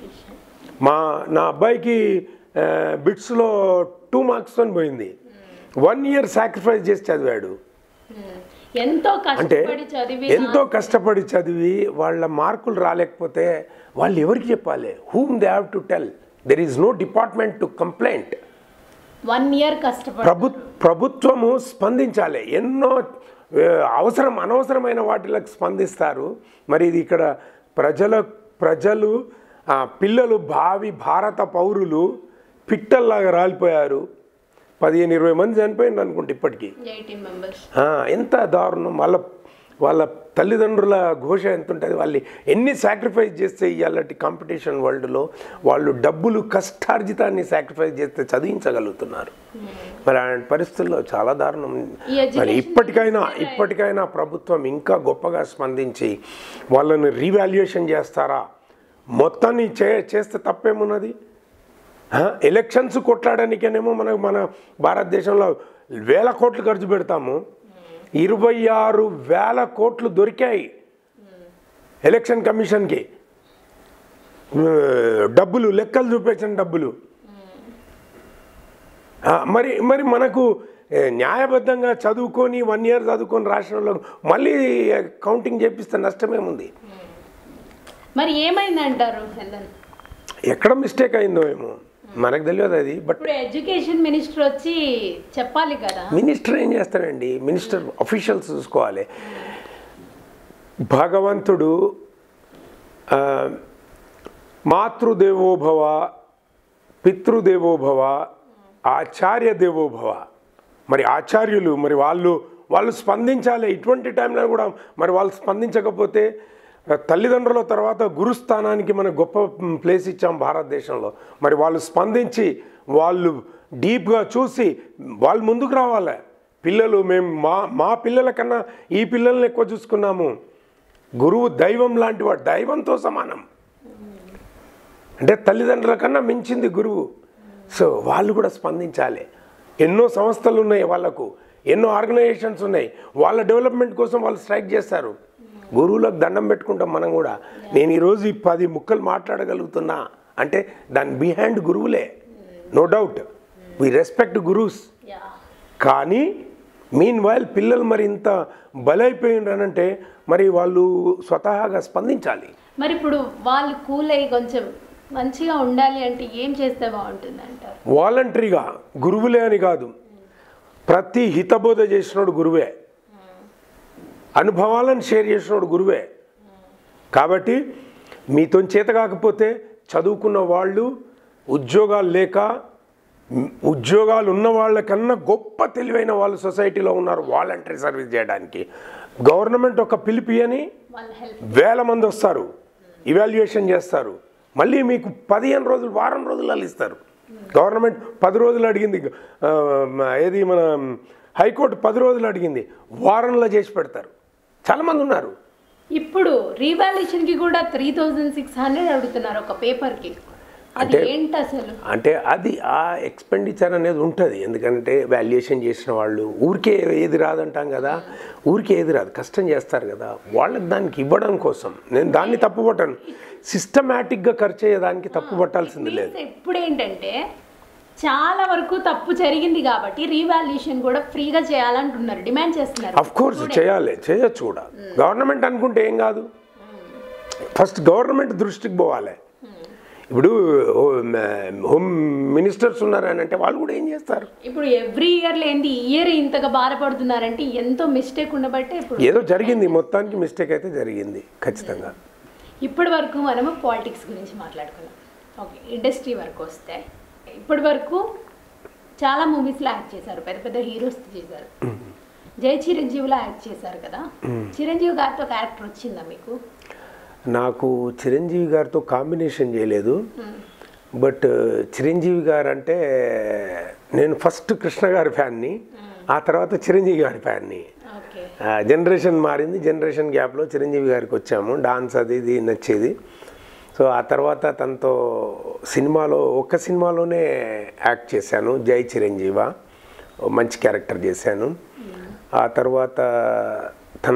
మా నా అబ్బాయికి బిట్స్లో టూ మార్క్స్ అని పోయింది వన్ ఇయర్ సాక్రిఫైస్ చేసి చదివాడు మ్మ్. ఎంతో అంటే కష్టపడి చదివి ఎంతో కష్టపడి చదివి వాళ్ళ మార్కులు రాలేకపోతే వాళ్ళు ఎవరికి చెప్పాలి whom they have to tell there is no department to complaint one year కష్టపడి ప్రభు ప్రభుత్వము స్పందించాలి ఎన్నో ఏ, అవసరం అనవసరమైన వాటిలకు స్పందిస్తారు మరి ఇది ఇక్కడ ప్రజల ప్రజలు ఆ, పిల్లలు భావి భారత పౌరులు పిట్టల్లాగా రాలిపోయారు పదిహేను ఇరవై మంది చనిపోయింది అనుకుంటే ఇప్పటికీ ఎయిటీన్ మెంబర్స్ ఆ, ఎంత దారుణం వాళ్ళ వాళ్ళ తల్లిదండ్రుల ఘోష ఎంత ఉంటుంది వాళ్ళు ఎన్ని సాక్రిఫైస్ చేస్తే ఇవాళటి కాంపిటీషన్ వరల్డ్లో వాళ్ళు డబ్బులు కష్టార్జితాన్ని సాక్రిఫైస్ చేస్తే చదివించగలుగుతున్నారు మరి అలాంటి పరిస్థితుల్లో చాలా దారుణం ఈ education మరి ఇప్పటికైనా ఇప్పటికైనా ప్రభుత్వం ఇంకా గొప్పగా స్పందించి వాళ్ళని రీవాల్యుయేషన్ చేస్తారా మొత్తాన్ని చే చేస్తే తప్పేమున్నది ఆ, ఎలక్షన్స్ కొట్లాడడానికేనేమో మనకు మన భారతదేశంలో వేల కోట్లు ఖర్చు పెడతాము ఇరవై ఆరు వేల కోట్లు దొరికాయి ఎలక్షన్ కమిషన్కి ఆ, డబ్బులు లెక్కలు చూపించిన డబ్బులు ఆ, మరి మరి మనకు ఏ, న్యాయబద్ధంగా చదువుకొని వన్ ఇయర్ చదువుకొని రాసిన వాళ్ళకు మళ్ళీ కౌంటింగ్ చేపిస్తే నష్టమేముంది మరి ఏమైంది అంటారు హెలన్ ఎక్కడ మిస్టేక్ అయిందో ఏమో మనకు తెలియదు అది బట్ ఇప్పుడు ఎడ్యుకేషన్ మినిస్టర్ వచ్చి చెప్పాలి కదా మినిస్టర్ ఏం చేస్తాడండి మినిస్టర్ అఫీషియల్స్ చూసుకోవాలి భగవంతుడు ఆ, మాతృదేవోభవ పితృదేవోభవ ఆచార్య దేవోభవ మరి ఆచార్యులు మరి వాళ్ళు వాళ్ళు స్పందించాలి ఇటువంటి టైంలో కూడా మరి వాళ్ళు స్పందించకపోతే ఆ, తల్లిదండ్రుల తర్వాత గురుస్థానానికి మన గొప్ప మ్, ప్లేస్ ఇచ్చాం భారతదేశంలో మరి వాళ్ళు స్పందించి వాళ్ళు డీప్గా చూసి వాళ్ళు ముందుకు రావాలి పిల్లలు మేము మా మా పిల్లల కన్నా ఈ పిల్లల్ని ఎక్కువ చూసుకున్నాము గురువు దైవం లాంటి వాడు దైవంతో సమానం అంటే తల్లిదండ్రుల కన్నా మించింది గురువు సో వాళ్ళు కూడా స్పందించాలి ఎన్నో సంస్థలు ఉన్నాయి వాళ్ళకు ఎన్నో ఆర్గనైజేషన్స్ ఉన్నాయి వాళ్ళ డెవలప్మెంట్ కోసం వాళ్ళు స్ట్రైక్ చేస్తారు గురువులకు దండం పెట్టుకుంటాం మనం కూడా నేను ఈరోజు ఈ పది ముక్కలు మాట్లాడగలుగుతున్నా అంటే దాని బిహైండ్ గురువులే no doubt we respect gurus yeah కానీ మీన్ వైల్ పిల్లలు మరి ఇంత బలైపోయిండ్రనంటే మరి వాళ్ళు స్వతహాగా స్పందించాలి మరి ఇప్పుడు వాళ్ళు కూల్ అయ్యి కొంచెం మంచిగా ఉండాలి అంటే ఏం చేస్తే బాగుంటుంది అంటారు వాలంటరీగా గురువులే అని కాదు ప్రతి హితబోధ చేసినోడు గురువే అనుభవాలను షేర్ చేసినోడు గురువే కాబట్టి మీతో చేత కాకపోతే చదువుకున్న వాళ్ళు ఉద్యోగాలు లేక మ్, ఉద్యోగాలు ఉన్న వాళ్ళకన్నా గొప్ప తెలివైన వాళ్ళు సొసైటీలో ఉన్నారు వాలంటరీ సర్వీస్ చేయడానికి గవర్నమెంట్ ఒక పిలిపి అని వాళ్ళ హెల్ప్ వేల మంది వస్తారు ఇవాల్యుయేషన్ చేస్తారు మళ్ళీ మీకు పదిహేను రోజులు వారం రోజులలో ఇస్తారు గవర్నమెంట్ పది రోజులు అడిగింది ఆ, ఏది మన హైకోర్టు పది రోజులు అడిగింది వారంలో చేసి పెడతారు చాలామంది ఉన్నారు ఇప్పుడు రీవాల్యుయేషన్ కి కూడా త్రీ థౌజండ్ సిక్స్ హండ్రెడ్ అడుగుతున్నారు ఒక పేపర్ కి అది అంటే- ఏంటి అసలు అంటే అది ఆ ఎక్స్పెండిచర్ అనేది ఉంటుంది ఎందుకంటే వాల్యుయేషన్ చేసిన వాళ్ళు ఊరికే ఏది రాదంటాం కదా ఊరికే ఏది రాదు కష్టం చేస్తారు కదా వాళ్ళకి దానికి ఇవ్వడం కోసం నేను దాన్ని తప్పు పట్టాను సిస్టమేటిక్గా ఖర్చు అయ్యేదానికి తప్పు పట్టాల్సింది లేదు Means ఇప్పుడు ఏంటంటే చాలా వరకు తప్పు జరిగింది కాబట్టి రీవాల్యుయేషన్ కూడా ఫ్రీగా చేయాలంటున్నారు డిమాండ్ చేస్తున్నారు అఫ్ కోర్స్ చేయాలి చేయొచ్చు కూడా గవర్నమెంట్ అనుకుంటే ఏం కాదు ఫస్ట్ గవర్నమెంట్ దృష్టికి పోవాలి ఇప్పుడు హోమ్ మినిస్టర్స్ ఉన్నారని అంటే వాళ్ళు కూడా ఏం చేస్తారు ఇప్పుడు ఎవ్రీ ఇయర్ లేని ఇయర్ ఇంతగా బాధపడుతున్నారంటే ఎంతో మిస్టేక్ ఉండబట్టే ఇప్పుడు ఏదో జరిగింది మొత్తానికి మిస్టేక్ అయితే జరిగింది ఖచ్చితంగా ఇప్పటి వరకు మనము పాలిటిక్స్ గురించి మాట్లాడుకున్నాం ఓకే ఇండస్ట్రీ వరకు వస్తే ఇప్పటి వరకు చాలా మూవీస్లో యాక్ట్ చేశారు పెద్ద పెద్ద హీరోస్ చేశారు జై చిరంజీవిలో యాక్ట్ చేశారు కదా చిరంజీవి గారితో క్యారెక్టర్ వచ్చిందా మీకు నాకు చిరంజీవి గారితో కాంబినేషన్ చేయలేదు బట్ చిరంజీవి గారు అంటే నేను ఫస్ట్ కృష్ణ గారి ఫ్యాన్ని ఆ తర్వాత చిరంజీవి గారి ఫ్యాన్ని ఓకే ఆ, జనరేషన్ మారింది జనరేషన్ గ్యాప్లో చిరంజీవి గారికి వచ్చాము డాన్స్ అది ఇది నచ్చేది సో ఆ తర్వాత తనతో సినిమాలో ఒక్క సినిమాలోనే యాక్ట్ చేశాను జై చిరంజీవ ఓ మంచి క్యారెక్టర్ చేశాను ఆ తర్వాత తన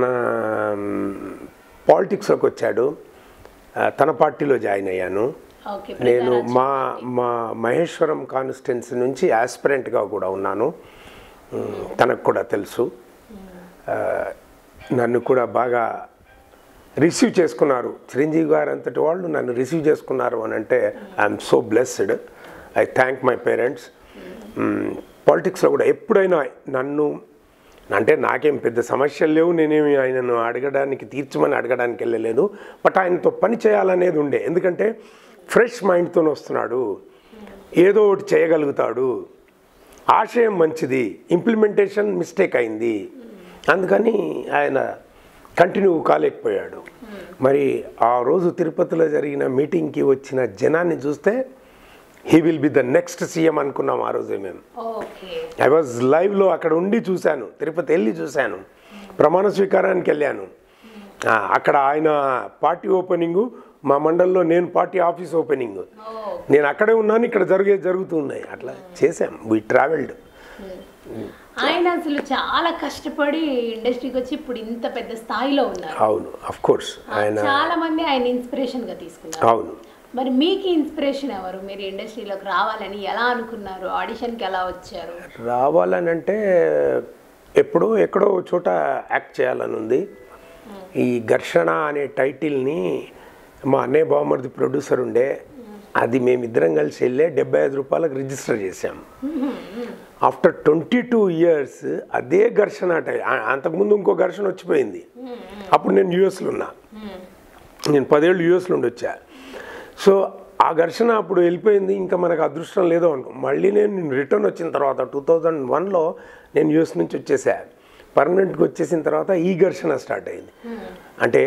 పాలిటిక్స్లోకి వచ్చాడు ఆ, తన పార్టీలో జాయిన్ అయ్యాను ఓకే నేను మా మా మహేశ్వరం కాన్స్టిట్యున్సీ నుంచి ఆస్పిరెంట్గా కూడా ఉన్నాను ఉమ్, తనకు కూడా తెలుసు ఆ, నన్ను కూడా బాగా రిసీవ్ చేసుకున్నారు చిరంజీవి గారు అంతటి వాళ్ళు నన్ను రిసీవ్ చేసుకున్నారు అని అంటే I'm so blessed I thank my parents పాలిటిక్స్లో కూడా ఎప్పుడైనా నన్ను అంటే నాకేం పెద్ద సమస్యలు లేవు నేనేమి ఆయనను అడగడానికి తీర్చమని అడగడానికి వెళ్ళలేదు బట్ ఆయనతో పని చేయాలనేది ఉండే ఎందుకంటే ఫ్రెష్ మైండ్తో వస్తున్నాడు ఏదో ఒకటి చేయగలుగుతాడు ఆశయం మంచిది ఇంప్లిమెంటేషన్ మిస్టేక్ అయింది అందుకని ఆయన కంటిన్యూ కాలేకపోయాడు మరి ఆ రోజు తిరుపతిలో జరిగిన మీటింగ్కి వచ్చిన జనాన్ని చూస్తే he will be the next CM అనుకున్నాం ఆ రోజే మేము ఓకే ఐ వాజ్ లైవ్లో అక్కడ ఉండి చూశాను తిరుపతి వెళ్ళి చూశాను ప్రమాణ స్వీకారానికి వెళ్ళాను ఆ, అక్కడ ఆయన పార్టీ ఓపెనింగు మా మండల్లో నేను పార్టీ ఆఫీస్ ఓపెనింగ్ ఓ నేను అక్కడే ఉన్నాను ఇక్కడ జరిగే జరుగుతున్నాయి అట్లా చేసాం వి ట్రావెల్డ్ ఆయన అసలు చాలా కష్టపడి ఇండస్ట్రీకి వచ్చి ఇప్పుడు ఇంత పెద్ద స్థాయిలో ఉన్నారు అవును అఫ్ కోర్స్ ఆయన చాలా మంది ఆయన ఇన్స్పిరేషన్ గా తీసుకున్నారు అవును మరి మీకు ఇన్స్పిరేషన్ ఎవరు మీరు ఇండస్ట్రీలోకి రావాలని ఎలా అనుకున్నారు ఆడిషన్కి ఎలా వచ్చారు రావాలని అంటే ఎప్పుడో ఎక్కడో ఓ చోట యాక్ట్ చేయాలని ఉంది ఈ ఘర్షణ అనే టైటిల్ని మా అన్నయ్య బామ్మర్ది ప్రొడ్యూసర్ ఉండే అది మేమిద్దరం కలిసి వెళ్ళే డెబ్బై ఐదు రూపాయలకు రిజిస్టర్ చేసాం ఆఫ్టర్ ట్వంటీ టూ ఇయర్స్ అదే ఘర్షణ టై ఆ- అంతకుముందు ఇంకో ఘర్షణ వచ్చిపోయింది అప్పుడు నేను యూఎస్లో ఉన్నా నేను పదేళ్ళు యూఎస్లో ఉండి వచ్చా సో ఆ ఘర్షణ అప్పుడు వెళ్ళిపోయింది ఇంకా మనకు అదృష్టం లేదో అనుకో మళ్ళీ నేను రిటర్న్ వచ్చిన తర్వాత టూ థౌజండ్ వన్లో నేను యూఎస్ నుంచి వచ్చేసా పర్మనెంట్కి వచ్చేసిన తర్వాత ఈ ఘర్షణ స్టార్ట్ అయింది అంటే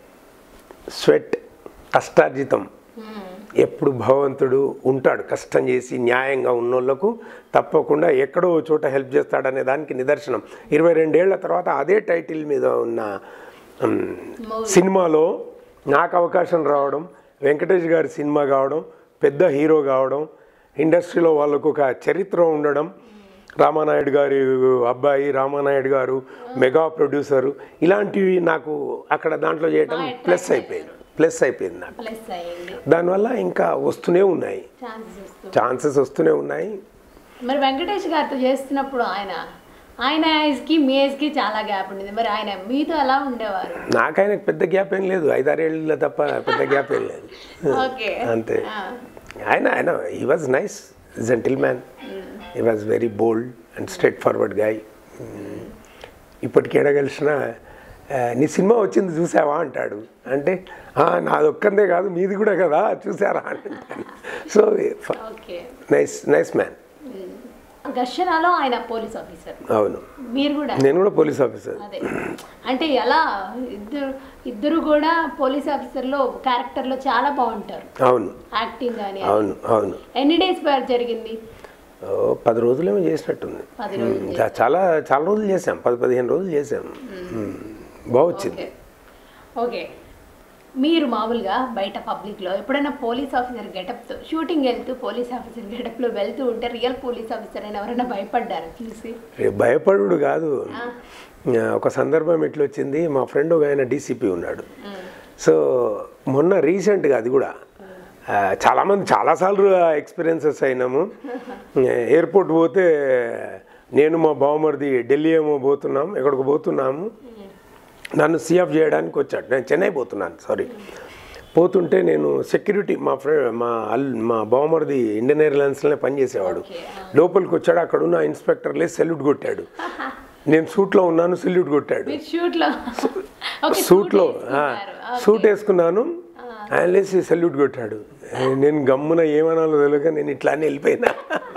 స్వెట్ కష్టార్జితం ఎప్పుడు భగవంతుడు ఉంటాడు కష్టం చేసి న్యాయంగా ఉన్నోళ్లకు తప్పకుండా ఎక్కడో ఓ చోట హెల్ప్ చేస్తాడనే దానికి నిదర్శనం ఇరవై రెండేళ్ల తర్వాత అదే టైటిల్ మీద ఉన్న ఉమ్, సినిమాలో నాకు అవకాశం రావడం వెంకటేష్ గారి సినిమా కావడం పెద్ద హీరో కావడం ఇండస్ట్రీలో వాళ్ళకు ఒక చరిత్ర ఉండడం రామానాయుడు గారి అబ్బాయి రామానాయుడు గారు మెగా ప్రొడ్యూసరు ఇలాంటివి నాకు అక్కడ దాంట్లో చేయడం ప్లస్ అయిపోయింది ప్లస్ అయిపోయింది నాకు ప్లస్ అయ్యింది దానివల్ల ఇంకా వస్తూనే ఉన్నాయి ఛాన్సెస్ వస్తూ ఛాన్సెస్ వస్తూనే ఉన్నాయి మరి వెంకటేష్ గారితో చేస్తున్నప్పుడు ఆయన ఆయన ఏజ్కి మీ ఏజ్కి చాలా గ్యాప్ ఉండేది మరి ఆయన మీతో ఎలా ఉండేవారు నాకు ఆయనకు పెద్ద గ్యాప్ ఏం లేదు ఐదారేళ్ళ తప్ప పెద్ద గ్యాప్ ఏం లేదు ఓకే అంతే ఆయన ఆయన he was nice gentleman he was very bold and straightforward guy ఇప్పటికి ఎడగలిసిన నీ సినిమా వచ్చింది చూసావా అంటాడు అంటే "ఆ, నాది ఒక్కందే కాదు మీది కూడా కదా చూసారా అంటాను so okay nice nice man ఘర్షణలో ఆయన పోలీస్ ఆఫీసర్ అవును మీరు కూడా నేను కూడా పోలీస్ ఆఫీసర్ అదే అంటే ఎలా ఇద్దరు ఇద్దరు కూడా పోలీస్ ఆఫీసర్లో క్యారెక్టర్లో చాలా బాగుంటారు అవును యాక్టింగ్ కానీ అవును అవును ఎన్ని డేస్ బ్యాక్ జరిగింది ఓ, పది రోజులేమో చేసినట్టుంది పది రోజులు ఉమ్, చా- చాలా చాలా రోజులు చేసాం పది పదిహేను రోజులు చేసాం ఉమ్, బాగా వచ్చింది ఓకే ఓకే మీరు మామూలుగా బయట పబ్లిక్లో ఎప్పుడైనా పోలీస్ ఆఫీసర్ గెటప్తో షూటింగ్ వెళ్తూ పోలీస్ ఆఫీసర్ గెటప్లో వెళ్తూ ఉంటే రియల్ పోలీస్ ఆఫీసర్ అయినా ఎవరైనా భయపడ్డారా చూసి రే, భయపడుడు కాదు ఆ, ఒక సందర్భం ఎట్లా వచ్చింది మా ఫ్రెండ్ ఒక ఆయన డీసీపీ ఉన్నాడు సో మొన్న రీసెంట్గా అది కూడా ఆ, చాలామంది చాలాసార్లు ఎక్స్పీరియన్సెస్ అయినాము ఎయిర్పోర్ట్ పోతే నేను మా బావమరిది ఢిల్లీ ఏమో పోతున్నాం ఎక్కడికి పోతున్నాము నన్ను సీఎఫ్ చేయడానికి వచ్చాడు నేను చెన్నై పోతున్నాను సారీ పోతుంటే నేను సెక్యూరిటీ మా ఫ్రెండ్ మా అల్ మా బావమరిది ఇండియన్ ఎయిర్లైన్స్లోనే పనిచేసేవాడు ఓకే, లోపలికి వచ్చాడు అక్కడ ఉన్న ఇన్స్పెక్టర్లే సెల్యూట్ కొట్టాడు నేను సూట్లో ఉన్నాను సెల్యూట్ కొట్టాడు మీరు షూట్లో ఓకే సూట్లో ఆ, వేసుకున్నారు. సూట్ వేసుకున్నాను ఆయన లేచి సెల్యూట్ కొట్టాడు నేను గమ్మున ఏమనాలో తెలియక నేను ఇట్లా అని వెళ్ళిపోయినా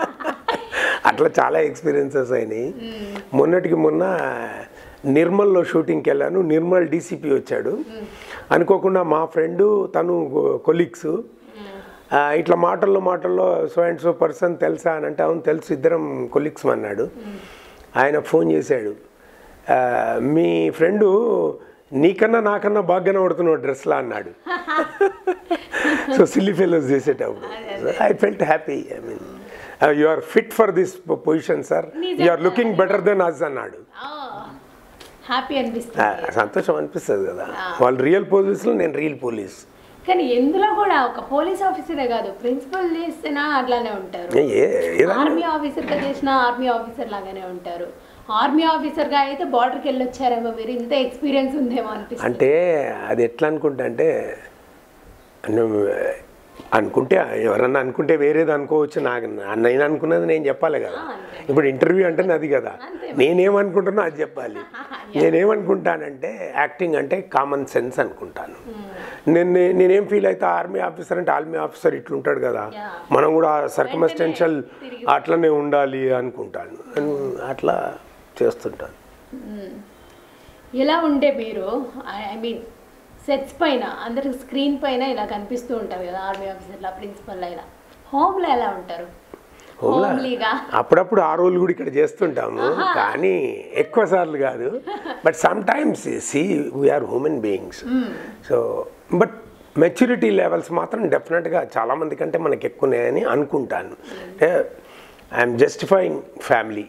అట్లా చాలా ఎక్స్పీరియన్సెస్ అయినాయి మొన్నటికి మొన్న నిర్మల్లో షూటింగ్కి వెళ్ళాను నిర్మల్ డీసీపీ వచ్చాడు అనుకోకుండా మా ఫ్రెండు తను కొలీగ్స్ ఇట్లా మాటల్లో మాటల్లో సో అండ్ సో పర్సన్ తెలుసా అని అంటే అవును తెలుసు ఇద్దరం కొలీగ్స్ అన్నాడు ఆయన ఫోన్ చేశాడు "ఆ, మీ ఫ్రెండు నీకన్నా నాకన్నా బాగా కనబడుతున్నావు డ్రెస్లా అన్నాడు సో సిల్లీ ఫెలోస్ చేసేటప్పుడు I felt happy I mean you are fit for this position sir you are looking better than us అన్నాడు హ్యాపీ అనిపిస్తుంది ఆ, సంతోషం అనిపిస్తుంది కదా వాళ్ళు రియల్ పోలీసులు నేను రియల్ పోలీస్ కానీ ఎందులో కూడా ఒక పోలీస్ ఆఫీసరే కాదు ప్రిన్సిపల్ చేసినా అట్లానే ఉంటారు ఏ- ఏదన్నా ఆర్మీ ఆఫీసర్గా చేసినా ఆర్మీ ఆఫీసర్ లాగానే ఉంటారు ఆర్మీ ఆఫీసర్గా అయితే బార్డర్కి వెళ్ళి వచ్చారేమో మీరు ఇంత ఎక్స్పీరియన్స్ ఉందేమో అనిపిస్తుంది అంటే అది ఎట్లా అనుకుంటా అంటే నువ్వు అనుకుంటే ఎవరన్నా అనుకుంటే వేరేది అనుకోవచ్చు నాకు నేను అనుకున్నది నేను చెప్పాలి కదా ఇప్పుడు ఇంటర్వ్యూ అంటే అది కదా నేనేమనుకుంటున్నా అది చెప్పాలి నేనేమనుకుంటానంటే యాక్టింగ్ అంటే కామన్ సెన్స్ అనుకుంటాను నేను నే- నేనేం ఫీల్ అయితే ఆర్మీ ఆఫీసర్ అంటే ఆర్మీ ఆఫీసర్ ఇట్లుంటాడు కదా Yeah. మనం కూడా సర్కమస్టెన్షియల్ అట్లనే ఉండాలి అనుకుంటాను అన్- అట్లా చేస్తుంటాను ఎలా ఉండే మీరు ఐ మీన్ సెట్స్ పైన అందరికి స్క్రీన్ పైన ఇలా కనిపిస్తూ ఉంటారు కదా ఆర్మీ ఆఫీసర్లా ప్రిన్సిపల్ ఇలా హోమ్లో ఎలా ఉంటారు హోమ్లా? హోమ్లీగా అప్పుడప్పుడు ఆ రోజులు కూడా ఇక్కడ చేస్తుంటాము కానీ ఎక్కువ సార్లు కాదు but sometimes see we are human beings so but maturity levels మాత్రం డెఫినెట్గా చాలామంది కంటే మనకి ఎక్కువనే అనుకుంటాను ఐఎమ్ జస్టిఫైయింగ్ ఫ్యామిలీ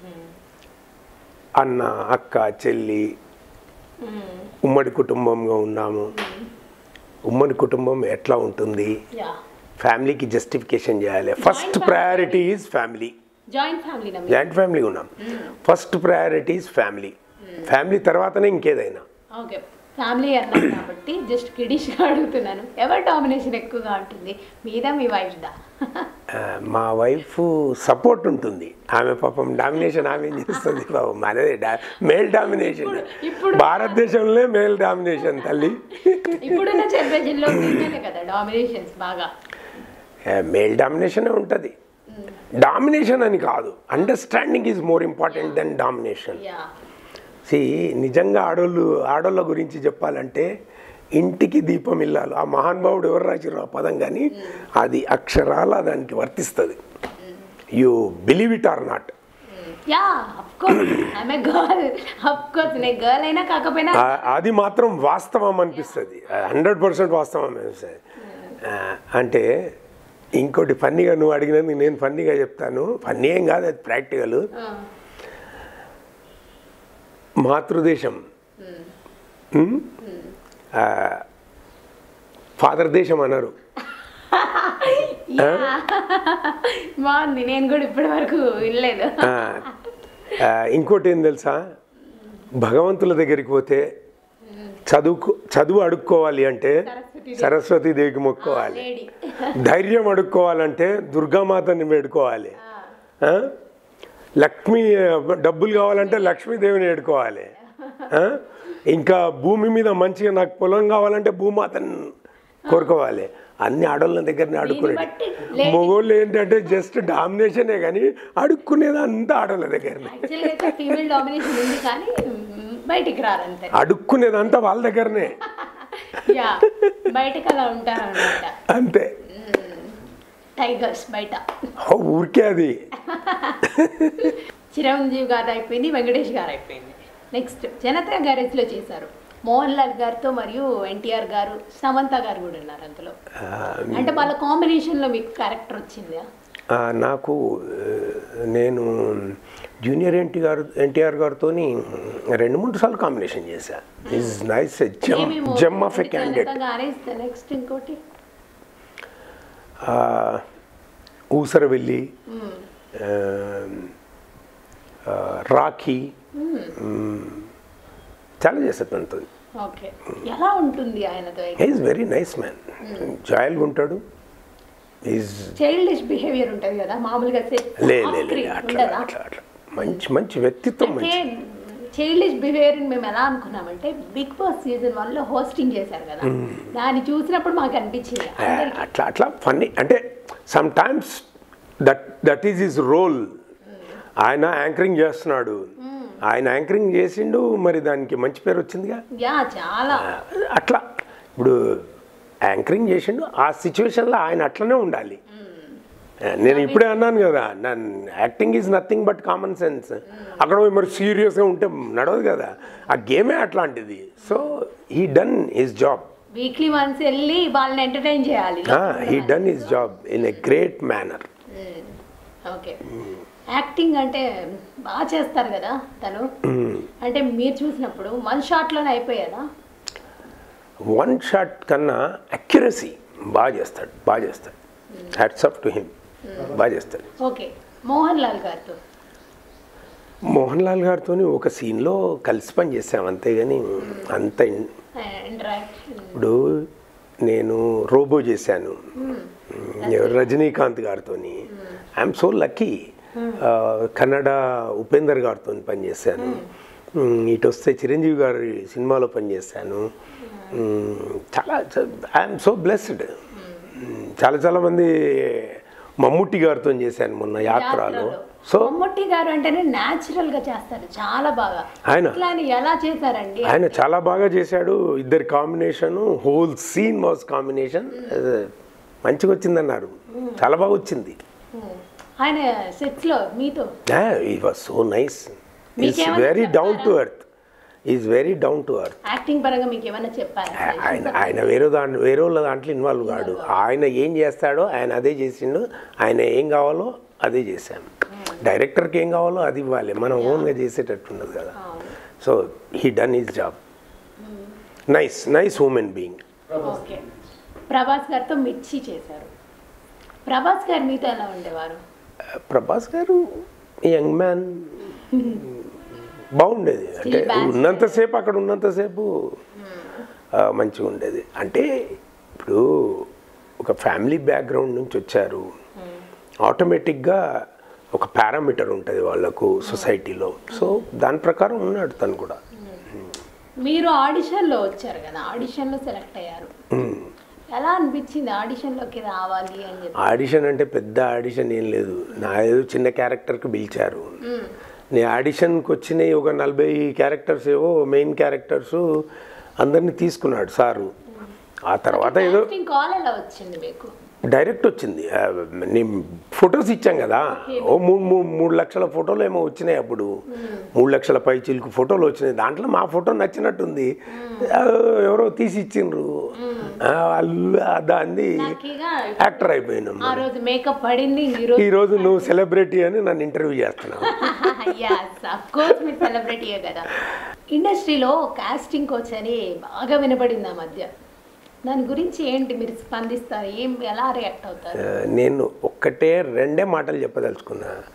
అన్న అక్క చెల్లి ఉమ్మడి కుటుంబంగా ఉన్నాము ఉమ్మడి కుటుంబం ఎట్లా ఉంటుంది యా ఫ్యామిలీకి జస్టిఫికేషన్ చేయాలి first priority is family joint family నమ్మి జాయింట్ ఫ్యామిలీ ఉన్నాం first priority is family family తర్వాతనే ఇంకేదైనా ఓకే ఫ్యామిలీ అన్నాను కాబట్టి జస్ట్ కిడిష్గా అడుగుతున్నాను ఎవరి డామినేషన్ ఎక్కువగా ఉంటుంది మీద మీ వైఫ్దా ఆ, మా వైఫ్ సపోర్ట్ ఉంటుంది ఆమె పాపం డామినేషన్ ఆమె ఏం చేస్తుంది పాపం మనదే డా మేల్ డామినేషన్ ఇప్పుడు- భారతదేశంలో మేల్ డామినేషన్ తల్లి ఇప్పుడున్న జనరేషన్లో ఫీమేలే కదా డామినేషన్స్ బాగా మేల్ డామినేషనే ఉంటుంది డామినేషన్ అని కాదు understanding is more important than domination yeah see నిజంగా ఆడోళ్ళు ఆడోళ్ళ గురించి చెప్పాలంటే ఇంటికి దీపం ఇల్లాలు ఆ మహానుభావుడు ఎవరు రాసిరు ఆ పదం కానీ అది అక్షరాల దానికి వర్తిస్తుంది you believe it or not yeah of course I'm a girl of course నేను గర్ల్ అయినా కాకపోయినా అది మాత్రం వాస్తవం అనిపిస్తుంది హండ్రెడ్ పర్సెంట్ వాస్తవం అనిపిస్తుంది ఆ, అంటే ఇంకోటి ఫన్నీగా నువ్వు అడిగినందుకు నేను ఫన్నీగా చెప్తాను ఫన్నీ ఏం కాదు అది ప్రాక్టికల్ ఆ, మాతృదేశం ఉమ్? ఆ, ఫాదర్ దేశం అన్నారు బాగుంది నేను కూడా ఇప్పటి వరకు వినలేదు ఆ, ఆ, ఇంకోటి ఏం తెలుసా భగవంతుల దగ్గరికి పోతే చదువు చదువు అడుక్కోవాలి అంటే సరస్వతి దేవికి మొక్కోవాలి లేడీ ధైర్యం అడుక్కోవాలంటే దుర్గామాతని వేడుకోవాలి ఆ? లక్ష్మి డబ్బులు కావాలంటే లక్ష్మీదేవిని వేడుకోవాలి ఆ? ఇంకా భూమి మీద మంచిగా నాకు పొలం కావాలంటే భూమాతని కోరుకోవాలి అన్ని ఆడోళ్ళ దగ్గరనే బట్టి అడుక్కునేది lady- మొగోళ్ళు ఏంటంటే జస్ట్ డామినేషనే కానీ అడుక్కునేది అంతా ఆడోళ్ళ దగ్గరనే యాక్చువల్గా అయితే ఫీమేల్ డామినేషన్ ఉంది కానీ మ్, బయటికి రారంతే అడుక్కునేదంతా వాళ్ళ దగ్గరనే యా బయటకు అలా ఉంటారు అనమాట అంతే టైగర్స్ బయట ఓ, ఊరికే అది చిరంజీవి గారు అయిపోయింది వెంకటేష్ గారు అయిపోయింది నెక్స్ట్ జనతా గ్యారేజ్లో చేశారు మోహన్ లాల్ గారితో మరియు ఎన్టీఆర్ గారు సమంత గారు కూడా ఉన్నారు అందులో ఆ, అంటే వాళ్ళ కాంబినేషన్లో మీకు క్యారెక్టర్ వచ్చిందా ఆ, నాకు ఆ, నేను జూనియర్ ఎన్టీఆర్ ఎన్టీఆర్ గారితో రెండు మూడు సార్లు కాంబినేషన్ చేశా ఈజ్ నైస్ జమ్ ఏమేమో gem of a candidate Janatha garage next ఇంకోటి ఊసరవెల్లి మ్, ఆ, ఆ, రాఖీ మ్, చాలా చేశాను తనతో ఓకే ఎలా ఉంటుంది ఆయనతో ఈజ్ వెరీ నైస్ మ్యాన్ జాయల్గా ఉంటాడు ఈజ్ చైల్డిష్ బిహేవియర్ ఉంటుంది కదా మామూలుగా set లే off లే లే, screen అట్లా ఉండదా అట్లా అట్లా మంచి మంచి వ్యక్తిత్వం అంటే మంచి చైల్డిష్ బిహేవియర్ మేము ఎలా అనుకున్నామంటే బిగ్ బాస్ సీజన్ వన్ లో హోస్టింగ్ చేశారు కదా దాన్ని చూసినప్పుడు మాకు అనిపించింది ఆ, అట్లా అట్లా ఫన్నీ అంటే sometimes that that is his role ఆయన యాంకరింగ్ చేస్తున్నాడు ఆయన యాంకరింగ్ చేసిండు మరి దానికి మంచి పేరు వచ్చిందిగా యా చాలా ఆ, అట్లా ఇప్పుడు యాంకరింగ్ చేసిండు ఆ సిచ్యువేషన్లో ఆయన అట్లనే ఉండాలి ఆ, నేను ఇప్పుడే అన్నాను కదా నన్ను acting is nothing but common sense అక్కడ పోయి మరి సీరియస్గా ఉంటే నడవదు కదా ఆ గేమే అట్లాంటిది so he done his job weekly once వెళ్ళి వాళ్ళని ఎంటర్టైన్ చేయాలి he done his job in a great manner okay acting అంటే బాగా చేస్తారు కదా తను అంటే మీరు చూసినప్పుడు వన్ షాట్ లోనే అయిపోయేదా వన్ షాట్ కన్నా అక్యురసీ బాగా చేస్తాడు బాగా చేస్తాడు హ్యాట్స్ అప్ టు హిమ్ బాగా చేస్తాడు ఓకే మోహన్ లాల్ గారితో మోహన్ లాల్ గారితో ఒక సీన్లో కలిసి పని చేసాం అంతేగాని అంత ఇన్- ఇంటరాక్షన్ ఇప్పుడు నేను రోబో చేశాను ఎవరు రజనీకాంత్ గారితో I'm so lucky Kannada Upendar గారితో పనిచేశాను మ్, ఇటు వస్తే చిరంజీవి గారి సినిమాలో పనిచేశాను మ్, చాలా ఐఎమ్ సో బ్లెస్డ్ చాలా చాలా మంది మమ్ముట్టి గారితో చేశాను మొన్న యాత్రలో సో మమ్మూటి గారు అంటేనే న్యాచురల్ గా చేస్తారు చాలా బాగా ఆయన ఇట్లా ఆయన ఎలా చేశారండి ఆయన చాలా బాగా చేశాడు ఇద్దరి combination whole scene was combination మంచిగా వచ్చిందన్నారు చాలా బాగా వచ్చింది ఉమ్. ఆయన సెట్స్ లో మీతో he was so nice is మీకేమన్నా very down to earth is very down to earth acting పరంగా మీకు ఏమైనా చెప్పారా ఆయన ఆయన వేరే దాంట్లో వేరే వాళ్ళ దాంట్లో ఇన్వాల్వ్ కాడు ఆయన ఏం చేస్తాడో ఆయన అదే చేసిండు ఆయన ఏం కావాలో అదే చేశాను డైరెక్టర్కి ఏం కావాలో అది ఇవ్వాలి మనం ఓన్గా చేసేటట్టు ఉండదు కదా అవును. So he done his job nice nice human being okay Prabhas గారితో మిర్చి చేశారు ప్రభాస్ గారు మీతో ఎలా ఉండేవారు ప్రభాస్ గారు యంగ్ మ్యాన్ బాగుండేది అంటే bachelor. ఉన్నంతసేపు అక్కడ ఉన్నంతసేపు ఆ, మంచిగా ఉండేది అంటే ఇప్పుడు ఒక ఫ్యామిలీ బ్యాక్గ్రౌండ్ నుంచి వచ్చారు ఆటోమేటిక్గా ఒక పారామీటర్ ఉంటుంది వాళ్ళకు సొసైటీలో సో దాని ప్రకారం ఉన్నాడు తను కూడా మీరు ఆడిషన్లో వచ్చారు కదా ఆడిషన్లో సెలెక్ట్ అయ్యారు ఎలా అనిపించింది ఆడిషన్లోకి రావాలి అని చెప్పి ఆడిషన్ అంటే పెద్ద ఆడిషన్ ఏం లేదు నా ఏదో చిన్న క్యారెక్టర్కి పిలిచారు నేను ఆడిషన్కి వచ్చినాయి ఒక నలభై క్యారెక్టర్స్ ఏవో మెయిన్ క్యారెక్టర్స్ అందరినీ తీసుకున్నాడు సారు ఆ తర్వాత ఏదో కాస్టింగ్ కాల్ ఎలా వచ్చింది మీకు డైరెక్ట్ వచ్చింది ఆ, నేను ఫొటోస్ ఇచ్చాం కదా ఓ మూడు మూడు మూడు లక్షల ఫోటోలు ఏమో వచ్చినాయి అప్పుడు మూడు లక్షల పై చిలుకు ఫోటోలు వచ్చినాయి దాంట్లో మా ఫోటో నచ్చినట్టుంది ఆ, ఎవరో తీసి ఇచ్చిండ్రు ఆ, వాళ్ళు ఆ దాన్ని లక్కీగా యాక్టర్ అయిపోయినాం ఆ రోజు మేకప్ పడింది ఈ రోజు ఈరోజు నువ్వు సెలబ్రిటీ అని నన్ను ఇంటర్వ్యూ చేస్తున్నావు ఎస్ అఫ్ కోర్స్ మీరు సెలబ్రిటీయే కదా ఇండస్ట్రీలో కాస్టింగ్ కోచ్ అని బాగా వినపడింది ఆ మధ్య దాని గురించి ఏంటి మీరు స్పందిస్తారు ఏం ఎలా రియాక్ట్ అవుతారు ఆ, నేను ఒక్కటే రెండే మాటలు చెప్పదలుచుకున్నా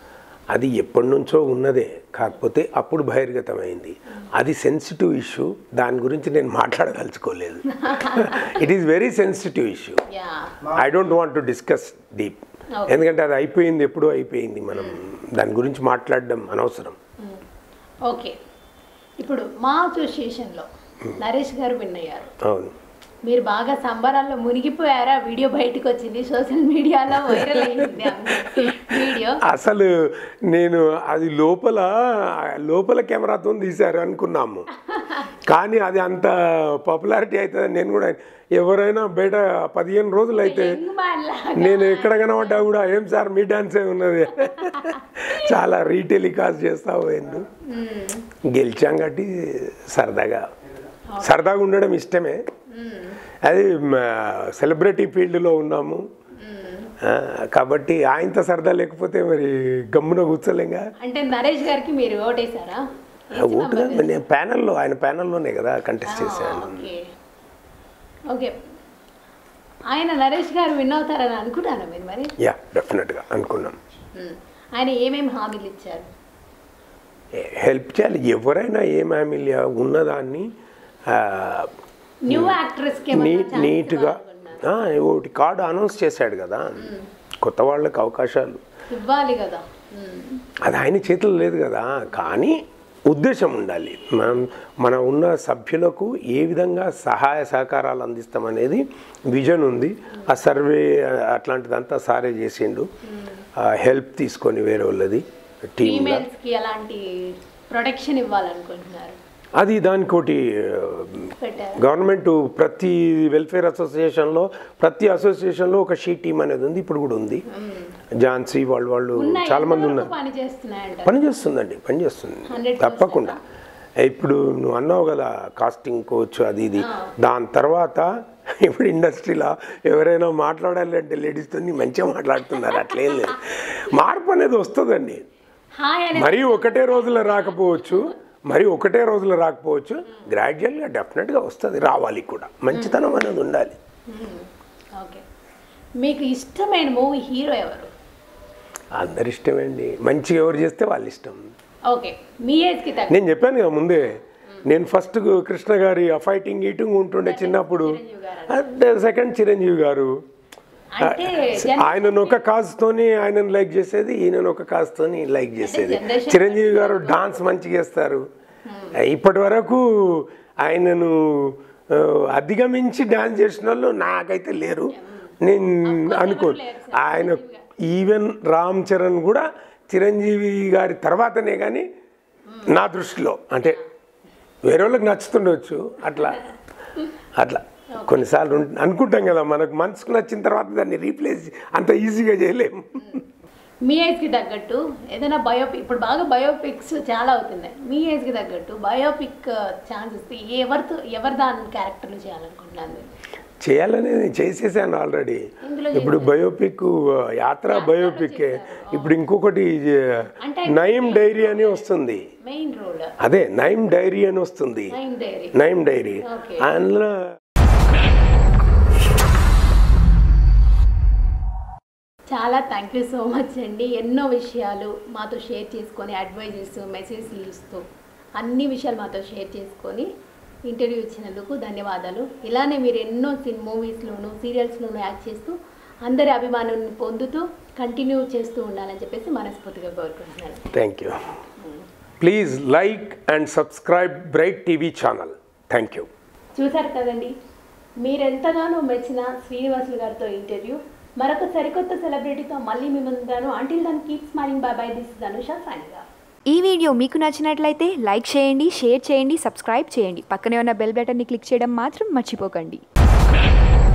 అది ఎప్పటి నుంచో ఉన్నదే కాకపోతే అప్పుడు బహిర్గతమైంది అది సెన్సిటివ్ ఇష్యూ దాని గురించి నేను మాట్లాడదలుచుకోలేదు it is very sensitive issue yeah I don't want to discuss deep ఎందుకంటే అది అయిపోయింది ఎప్పుడూ అయిపోయింది మనం దాని గురించి మాట్లాడడం అనవసరం ఓకే ఇప్పుడు మా అసోసియేషన్లో నరేష్ గారు విన్ అయ్యారు అవును మీరు బాగా సంబరాల్లో మునిగిపోయారా వీడియో బయటకు వచ్చింది సోషల్ మీడియాలో వైరల్ అయ్యింది ఆ వీడియో అసలు నేను అది లోపల లోపల కెమెరాతో తీశారు అనుకున్నాము కానీ అది అంత పాపులారిటీ అవుతుంది నేను కూడా ఎవరైనా బయట పదిహేను రోజులు అయితే యంగ్ మ్యాన్ లాగా నేను ఎక్కడ కనబడ్డా కూడా ఏం సార్ మీ డాన్సే ఉన్నది చాలా రీటెలికాస్ట్ చేస్తా పోయిండు గెలిచాం కాబట్టి సరదాగా సరదాగా ఉండడం ఇష్టమే అది సెలబ్రిటీ ఫీల్డ్లో ఉన్నాము ఆ, కాబట్టి ఆయనతో సరదా లేకపోతే మరి గమ్మున కూర్చోలేంగా అంటే నరేష్ గారికి మీరు ఓటేశారా ఓటు కాదు, నేను ప్యానల్లో ఆయన ప్యానల్లోనే కదా కంటెస్ట్ చేశాను ఓకే ఓకే ఆయన నరేష్ గారు విన్ అవుతారని అనుకున్నారా మీరు మరి యా డెఫినెట్గా అనుకున్నాం మ్మ్. ఆయన ఏమేమి హామీలు ఇచ్చారు హెల్ప్ చేయాలి ఎవరైనా ఏం హామీలు ఉన్నదాన్ని ఆ, న్యూ యాక్ట్రెస్ కి నీ ఏమన్నా ఛాన్స్ నీట్గా ఇవ్వాలనుకుంటున్నారా? ఆ, ఒకటి కార్డు అనౌన్స్ చేశాడు కదా కొత్త వాళ్ళకి అవకాశాలు ఇవ్వాలి కదా మ్మ్. అది ఆయన చేతుల్లో లేదు కదా కానీ ఉద్దేశం ఉండాలి మనం మన ఉన్న సభ్యులకు ఏ విధంగా సహాయ సహకారాలు అందిస్తామనేది విజన్ ఉంది ఆ సర్వే అట్లాంటిదంతా సారే చేసిండు హెల్ప్ తీసుకొని వేరే వాళ్ళది టీమ్ ఫీమేల్స్ కి ఎలాంటి ప్రొటెక్షన్ ఇవ్వాలనుకుంటున్నారు అది దానికోటి పెట్టారు గవర్నమెంట్ ప్రతి వెల్ఫేర్ అసోసియేషన్లో ప్రతి అసోసియేషన్లో ఒక షీ టీమ్ అనేది ఉంది ఇప్పుడు కూడా ఉంది ఝాన్సీ వాళ్ళు వాళ్ళు ఉన్నాయి చాలా మంది ఎంతవరకు ఉన్నారు పని చేస్తున్నాయంట పని చేస్తుందండి పని చేస్తుంది 100% తప్పకుండా ఇప్పుడు నువ్వు అన్నావు కదా కాస్టింగ్ కోచ్ అది ఇది దాని తర్వాత ఇప్పుడు ఇండస్ట్రీలో ఎవరైనా మాట్లాడాలి అంటే లేడీస్తో మంచిగా మాట్లాడుతున్నారు అట్లేం లేదు మార్పు అనేది వస్తుందండి హాయ్ అనే మరీ ఒకటే రోజులో రాకపోవచ్చు మరి ఒకటే రోజులో రాకపోవచ్చు గ్రాడ్యువల్గా డెఫినెట్గా వస్తుంది రావాలి కూడా మంచితనం అనేది ఉండాలి ఓకే మీకు ఇష్టమైన మూవీ హీరో ఎవరు అందరి ఇష్టమేండి మంచిగా ఎవరు చేస్తే వాళ్ళ ఇష్టం ఓకే మీ ఏజ్ కి తగ్గ నేను చెప్పాను కదా ముందే నేను ఫస్ట్ కృష్ణ గారి ఆ ఫైటింగ్ ఈటింగ్ ఉంటుండే చిన్నప్పుడు సెకండ్ చిరంజీవి గారు అంటే జన్- ఆయనను ఒక కాజ్తోని ఆయనను లైక్ చేసేది ఈయనను ఒక కాజ్తోని లైక్ చేసేది generation చిరంజీవి గారు డాన్స్ మంచిగా చేస్తారు ఇప్పటి వరకు ఆయనను ఆ, అధిగమించి డాన్స్ చేసిన వాళ్ళు నాకైతే లేరు నేను అనుకోను ఆయన ఈవెన్ రామ్ చరణ్ కూడా చిరంజీవి గారి తర్వాతనే కానీ నా దృష్టిలో అంటే వేరే వాళ్ళకి నచ్చుతుండొచ్చు అట్లా అట్లా కొన్నిసార్లు ఉం- అనుకుంటాం కదా మనకు మనసుకు నచ్చిన తర్వాత దాన్ని రీప్లేస్ అంత ఈజీగా చేయలేము మీ ఏజ్ కి తగ్గట్టు ఏదైనా బయోపిక్ ఇప్పుడు బాగా బయోపిక్స్ చాలా అవుతున్నాయి మీ ఏజ్ కి తగ్గట్టు బయోపిక్ ఛాన్స్ ఇస్తే ఎవరితో ఎవరి దాని క్యారెక్టర్లు చేయాలనుకుంటున్నాను మీరు చేయాలనేది చేసేసాను ఆల్రెడీ ఇందులో ఇప్పుడు బయోపిక్ యాత్ర బయోపిక్ ఇప్పుడు ఇంకొకటి అంటే నయం డైరీ అని వస్తుంది మెయిన్ రోల్ అదే నయం డైరీ అని వస్తుంది నైన్ డైరీ నయం డైరీ Okay. అందులో చాలా థ్యాంక్ యూ సో మచ్ అండి ఎన్నో విషయాలు మాతో షేర్ చేసుకొని అడ్వైజెస్ మెసేజ్లు ఇస్తూ అన్ని విషయాలు మాతో షేర్ చేసుకొని ఇంటర్వ్యూ ఇచ్చినందుకు ధన్యవాదాలు ఇలానే మీరు ఎన్నో సిన్ మూవీస్లోను సీరియల్స్లోనూ యాక్ట్ చేస్తూ అందరి అభిమానాన్ని పొందుతూ కంటిన్యూ చేస్తూ ఉండాలని చెప్పేసి మనస్ఫూర్తిగా కోరుకుంటున్నాను thank you please like and subscribe Bright TV channel thank you చూశారు కదండి మీరెంతగానో మెచ్చిన శ్రీనివాసులు గారితో ఇంటర్వ్యూ మరొక సరికొత్త సెలబ్రిటీతో మళ్ళీ మీ ముందుగాను until then keep smiling bye bye this Dhanusha సైనిగా ఈ వీడియో మీకు నచ్చినట్లయితే లైక్ చేయండి షేర్ చేయండి సబ్స్క్రైబ్ చేయండి పక్కనే ఉన్న బెల్ బటన్ని క్లిక్ చేయడం మాత్రం మర్చిపోకండి